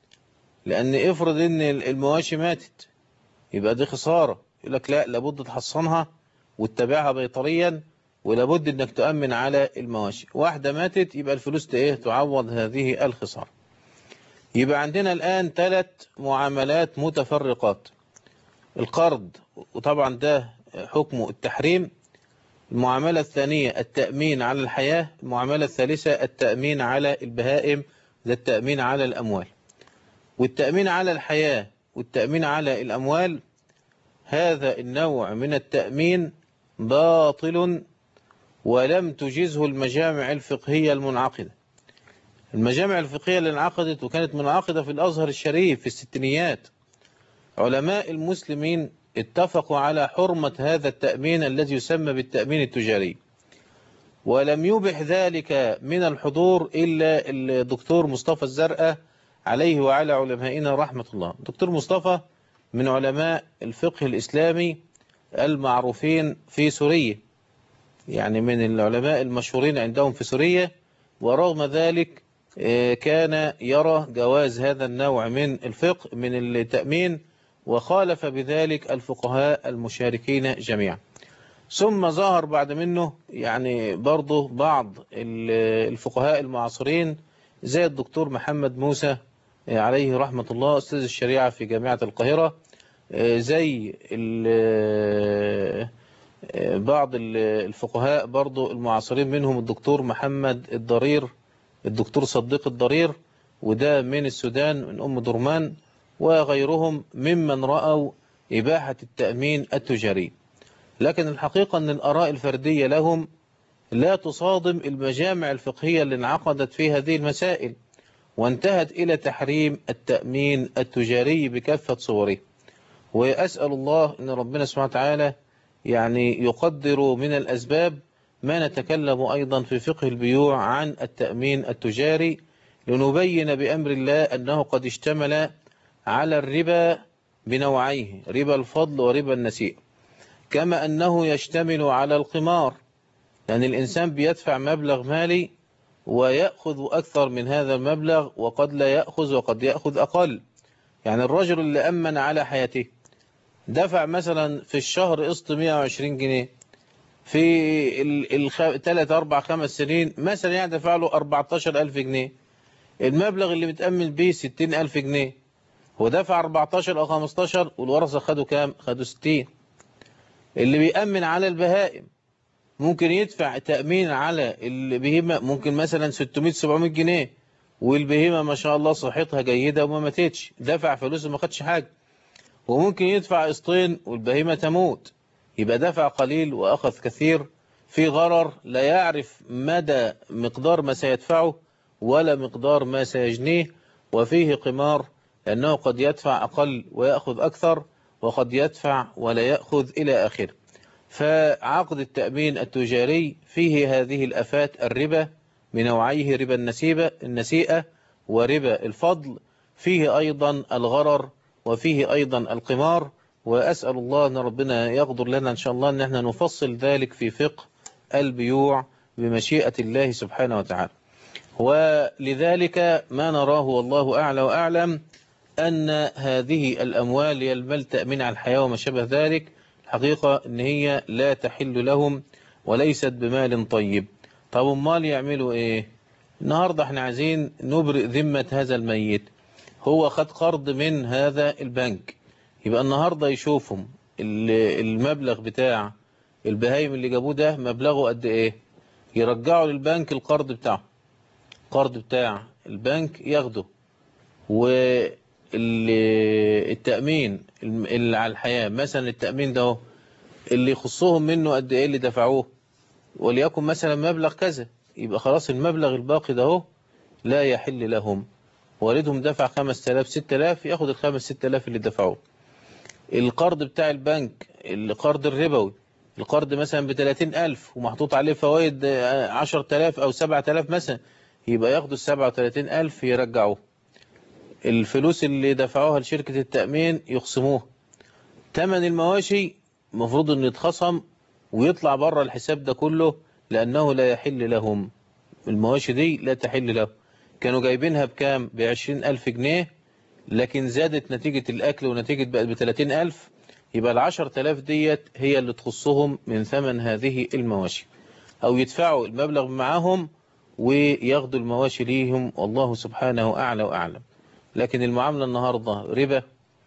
لأن افرض أن المواشي ماتت يبقى دي خسارة يقول لك لا لابد تحصنها وتتابعها بيطريا ولابد أنك تؤمن على المواشي واحدة ماتت يبقى الفلوس ايه تعوض هذه الخسارة يبقى عندنا الآن ثلاث معاملات متفرقات القرض وطبعا ده حكمه التحريم المعاملة الثانية التأمين على الحياة المعاملة الثالثة التأمين على البهائم ده التأمين على الأموال والتأمين على الحياة والتأمين على الأموال هذا النوع من التأمين باطل ولم تجزه المجامع الفقهية المنعقدة المجامع الفقهية اللي انعقدت وكانت منعقدة في الأزهر الشريف في الستينيات علماء المسلمين اتفقوا على حرمة هذا التأمين الذي يسمى بالتأمين التجاري ولم يبح ذلك من الحضور إلا الدكتور مصطفى الزرقاء عليه وعلى علمائنا رحمة الله دكتور مصطفى من علماء الفقه الإسلامي المعروفين في سوريا يعني من العلماء المشهورين عندهم في سوريا ورغم ذلك كان يرى جواز هذا النوع من الفقه من التأمين وخالف بذلك الفقهاء المشاركين جميعا ثم ظهر بعد منه يعني برضه بعض الفقهاء المعاصرين زي الدكتور محمد موسى عليه رحمة الله أستاذ الشريعة في جامعة القاهرة زي بعض الفقهاء برضه المعاصرين منهم الدكتور محمد الضرير الدكتور صديق الضرير وده من السودان من أم درمان وغيرهم ممن رأوا إباحة التأمين التجاري لكن الحقيقة أن الأراء الفردية لهم لا تصادم المجامع الفقهية اللي انعقدت في هذه المسائل وانتهت إلى تحريم التأمين التجاري بكافة صوره وأسأل الله أن ربنا سبحانه وتعالى يعني يقدر من الأسباب ما نتكلم أيضا في فقه البيوع عن التأمين التجاري لنبين بأمر الله أنه قد اشتمل على الربا بنوعيه ربا الفضل وربا النسيء كما أنه يشتمل على القمار لأن الإنسان بيدفع مبلغ مالي ويأخذ أكثر من هذا المبلغ وقد لا يأخذ وقد يأخذ أقل يعني الرجل اللي أمن على حياته دفع مثلا في الشهر قسط 120 جنيه في الثلاث أربع خمس سنين مثلا يعني دفع له 14000 جنيه المبلغ اللي متأمن به 60000 جنيه هو دفع 14 أو 15 والورثة خدوا كام خدوا 60 اللي بيأمن على البهائم ممكن يدفع تأمين على البهيمة ممكن مثلا 600 700 جنيه والبهيمة ما شاء الله صحتها جيدة وما ماتتش دفع فلوس وما خدش حاجة وممكن يدفع قسطين والبهيمة تموت يبقى دفع قليل وأخذ كثير في غرر لا يعرف مدى مقدار ما سيدفعه ولا مقدار ما سيجنيه وفيه قمار لأنه قد يدفع أقل ويأخذ أكثر وقد يدفع ولا يأخذ إلى آخره فعقد التأمين التجاري فيه هذه الأفات الربا بنوعيه ربا النسيبة النسيئة وربا الفضل فيه أيضا الغرر وفيه أيضا القمار وأسأل الله أن ربنا يقدر لنا إن شاء الله أن احنا نفصل ذلك في فقه البيوع بمشيئة الله سبحانه وتعالى ولذلك ما نراه والله أعلى وأعلم أن هذه الأموال هي المال تأمين على الحياة وما شابه ذلك الحقيقة أن هي لا تحل لهم وليست بمال طيب طب امال يعملوا ايه النهاردة احنا عايزين نبرئ ذمة هذا الميت هو خد قرض من هذا البنك يبقى النهاردة يشوفهم المبلغ بتاع البهايم اللي جابوه ده مبلغه قد ايه يرجعوا للبنك القرض بتاعه القرض بتاع البنك ياخده والتأمين اللي على الحياة مثلا التأمين ده اللي يخصهم منه قد ايه اللي دفعوه وليكن مثلا مبلغ كذا يبقى خلاص المبلغ الباقي ده هو لا يحل لهم والدهم دفع 5000 6000 ياخد ال 5 6000 اللي دفعوه القرض بتاع البنك القرض الربوي القرض مثلا ب 30000 ومحطوط عليه فوائد 10000 او 7000 مثلا يبقى ياخدوا ال 37000 يرجعوه الفلوس اللي دفعوها لشركة التأمين يخصموها تمن المواشي المفروض انه يتخصم ويطلع بره الحساب ده كله لأنه لا يحل لهم المواشي دي لا تحل له كانوا جايبينها بكام بعشرين ألف جنيه لكن زادت نتيجة الأكل ونتيجة بقت بثلاثين ألف يبقى العشر تلاف ديت هي اللي تخصهم من ثمن هذه المواشي أو يدفعوا المبلغ معاهم وياخدوا المواشي ليهم والله سبحانه أعلى وأعلم لكن المعاملة النهاردة ربا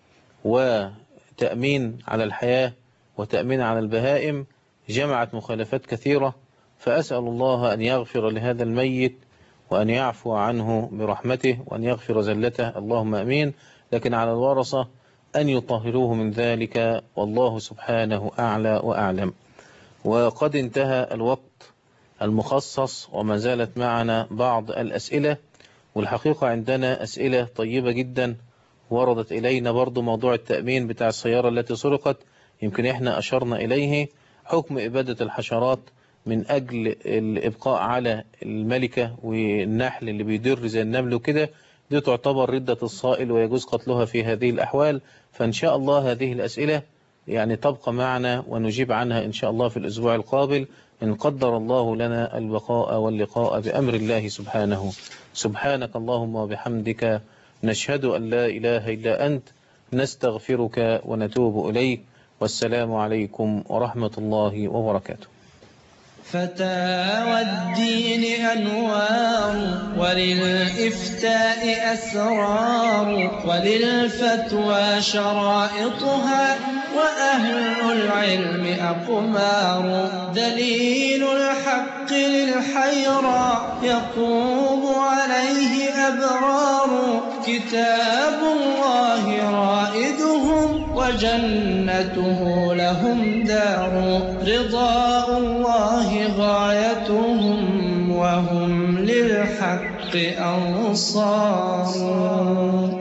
وتأمين على الحياة وتأمين على البهائم جمعت مخالفات كثيرة فأسأل الله أن يغفر لهذا الميت وأن يعفو عنه برحمته وأن يغفر زلته اللهم أمين لكن على الورثة أن يطهروه من ذلك والله سبحانه أعلى وأعلم وقد انتهى الوقت المخصص وما زالت معنا بعض الأسئلة والحقيقة عندنا أسئلة طيبة جدا وردت إلينا برضو موضوع التأمين بتاع السيارة التي سرقت يمكن إحنا أشرنا إليه حكم إبادة الحشرات من أجل الإبقاء على الملكة والنحل اللي بيدر زي النمل وكده دي تعتبر ردة الصائل ويجوز قتلها في هذه الأحوال فإن شاء الله هذه الأسئلة يعني تبقى معنا ونجيب عنها إن شاء الله في الأسبوع القابل إن قدر الله لنا البقاء واللقاء بأمر الله سبحانه سبحانك اللهم وبحمدك نشهد أن لا إله إلا أنت نستغفرك ونتوب إليك والسلام عليكم ورحمة الله وبركاته فتاوى الدين أنوار وللإفتاء أسرار وللفتوى شرائطها وأهل العلم أقمار دليل الحق للحيرى يقوم عليه أبرار كتاب الله رائدهم وجنته لهم دار رضاء الله غايتهم وهم للحق أنصار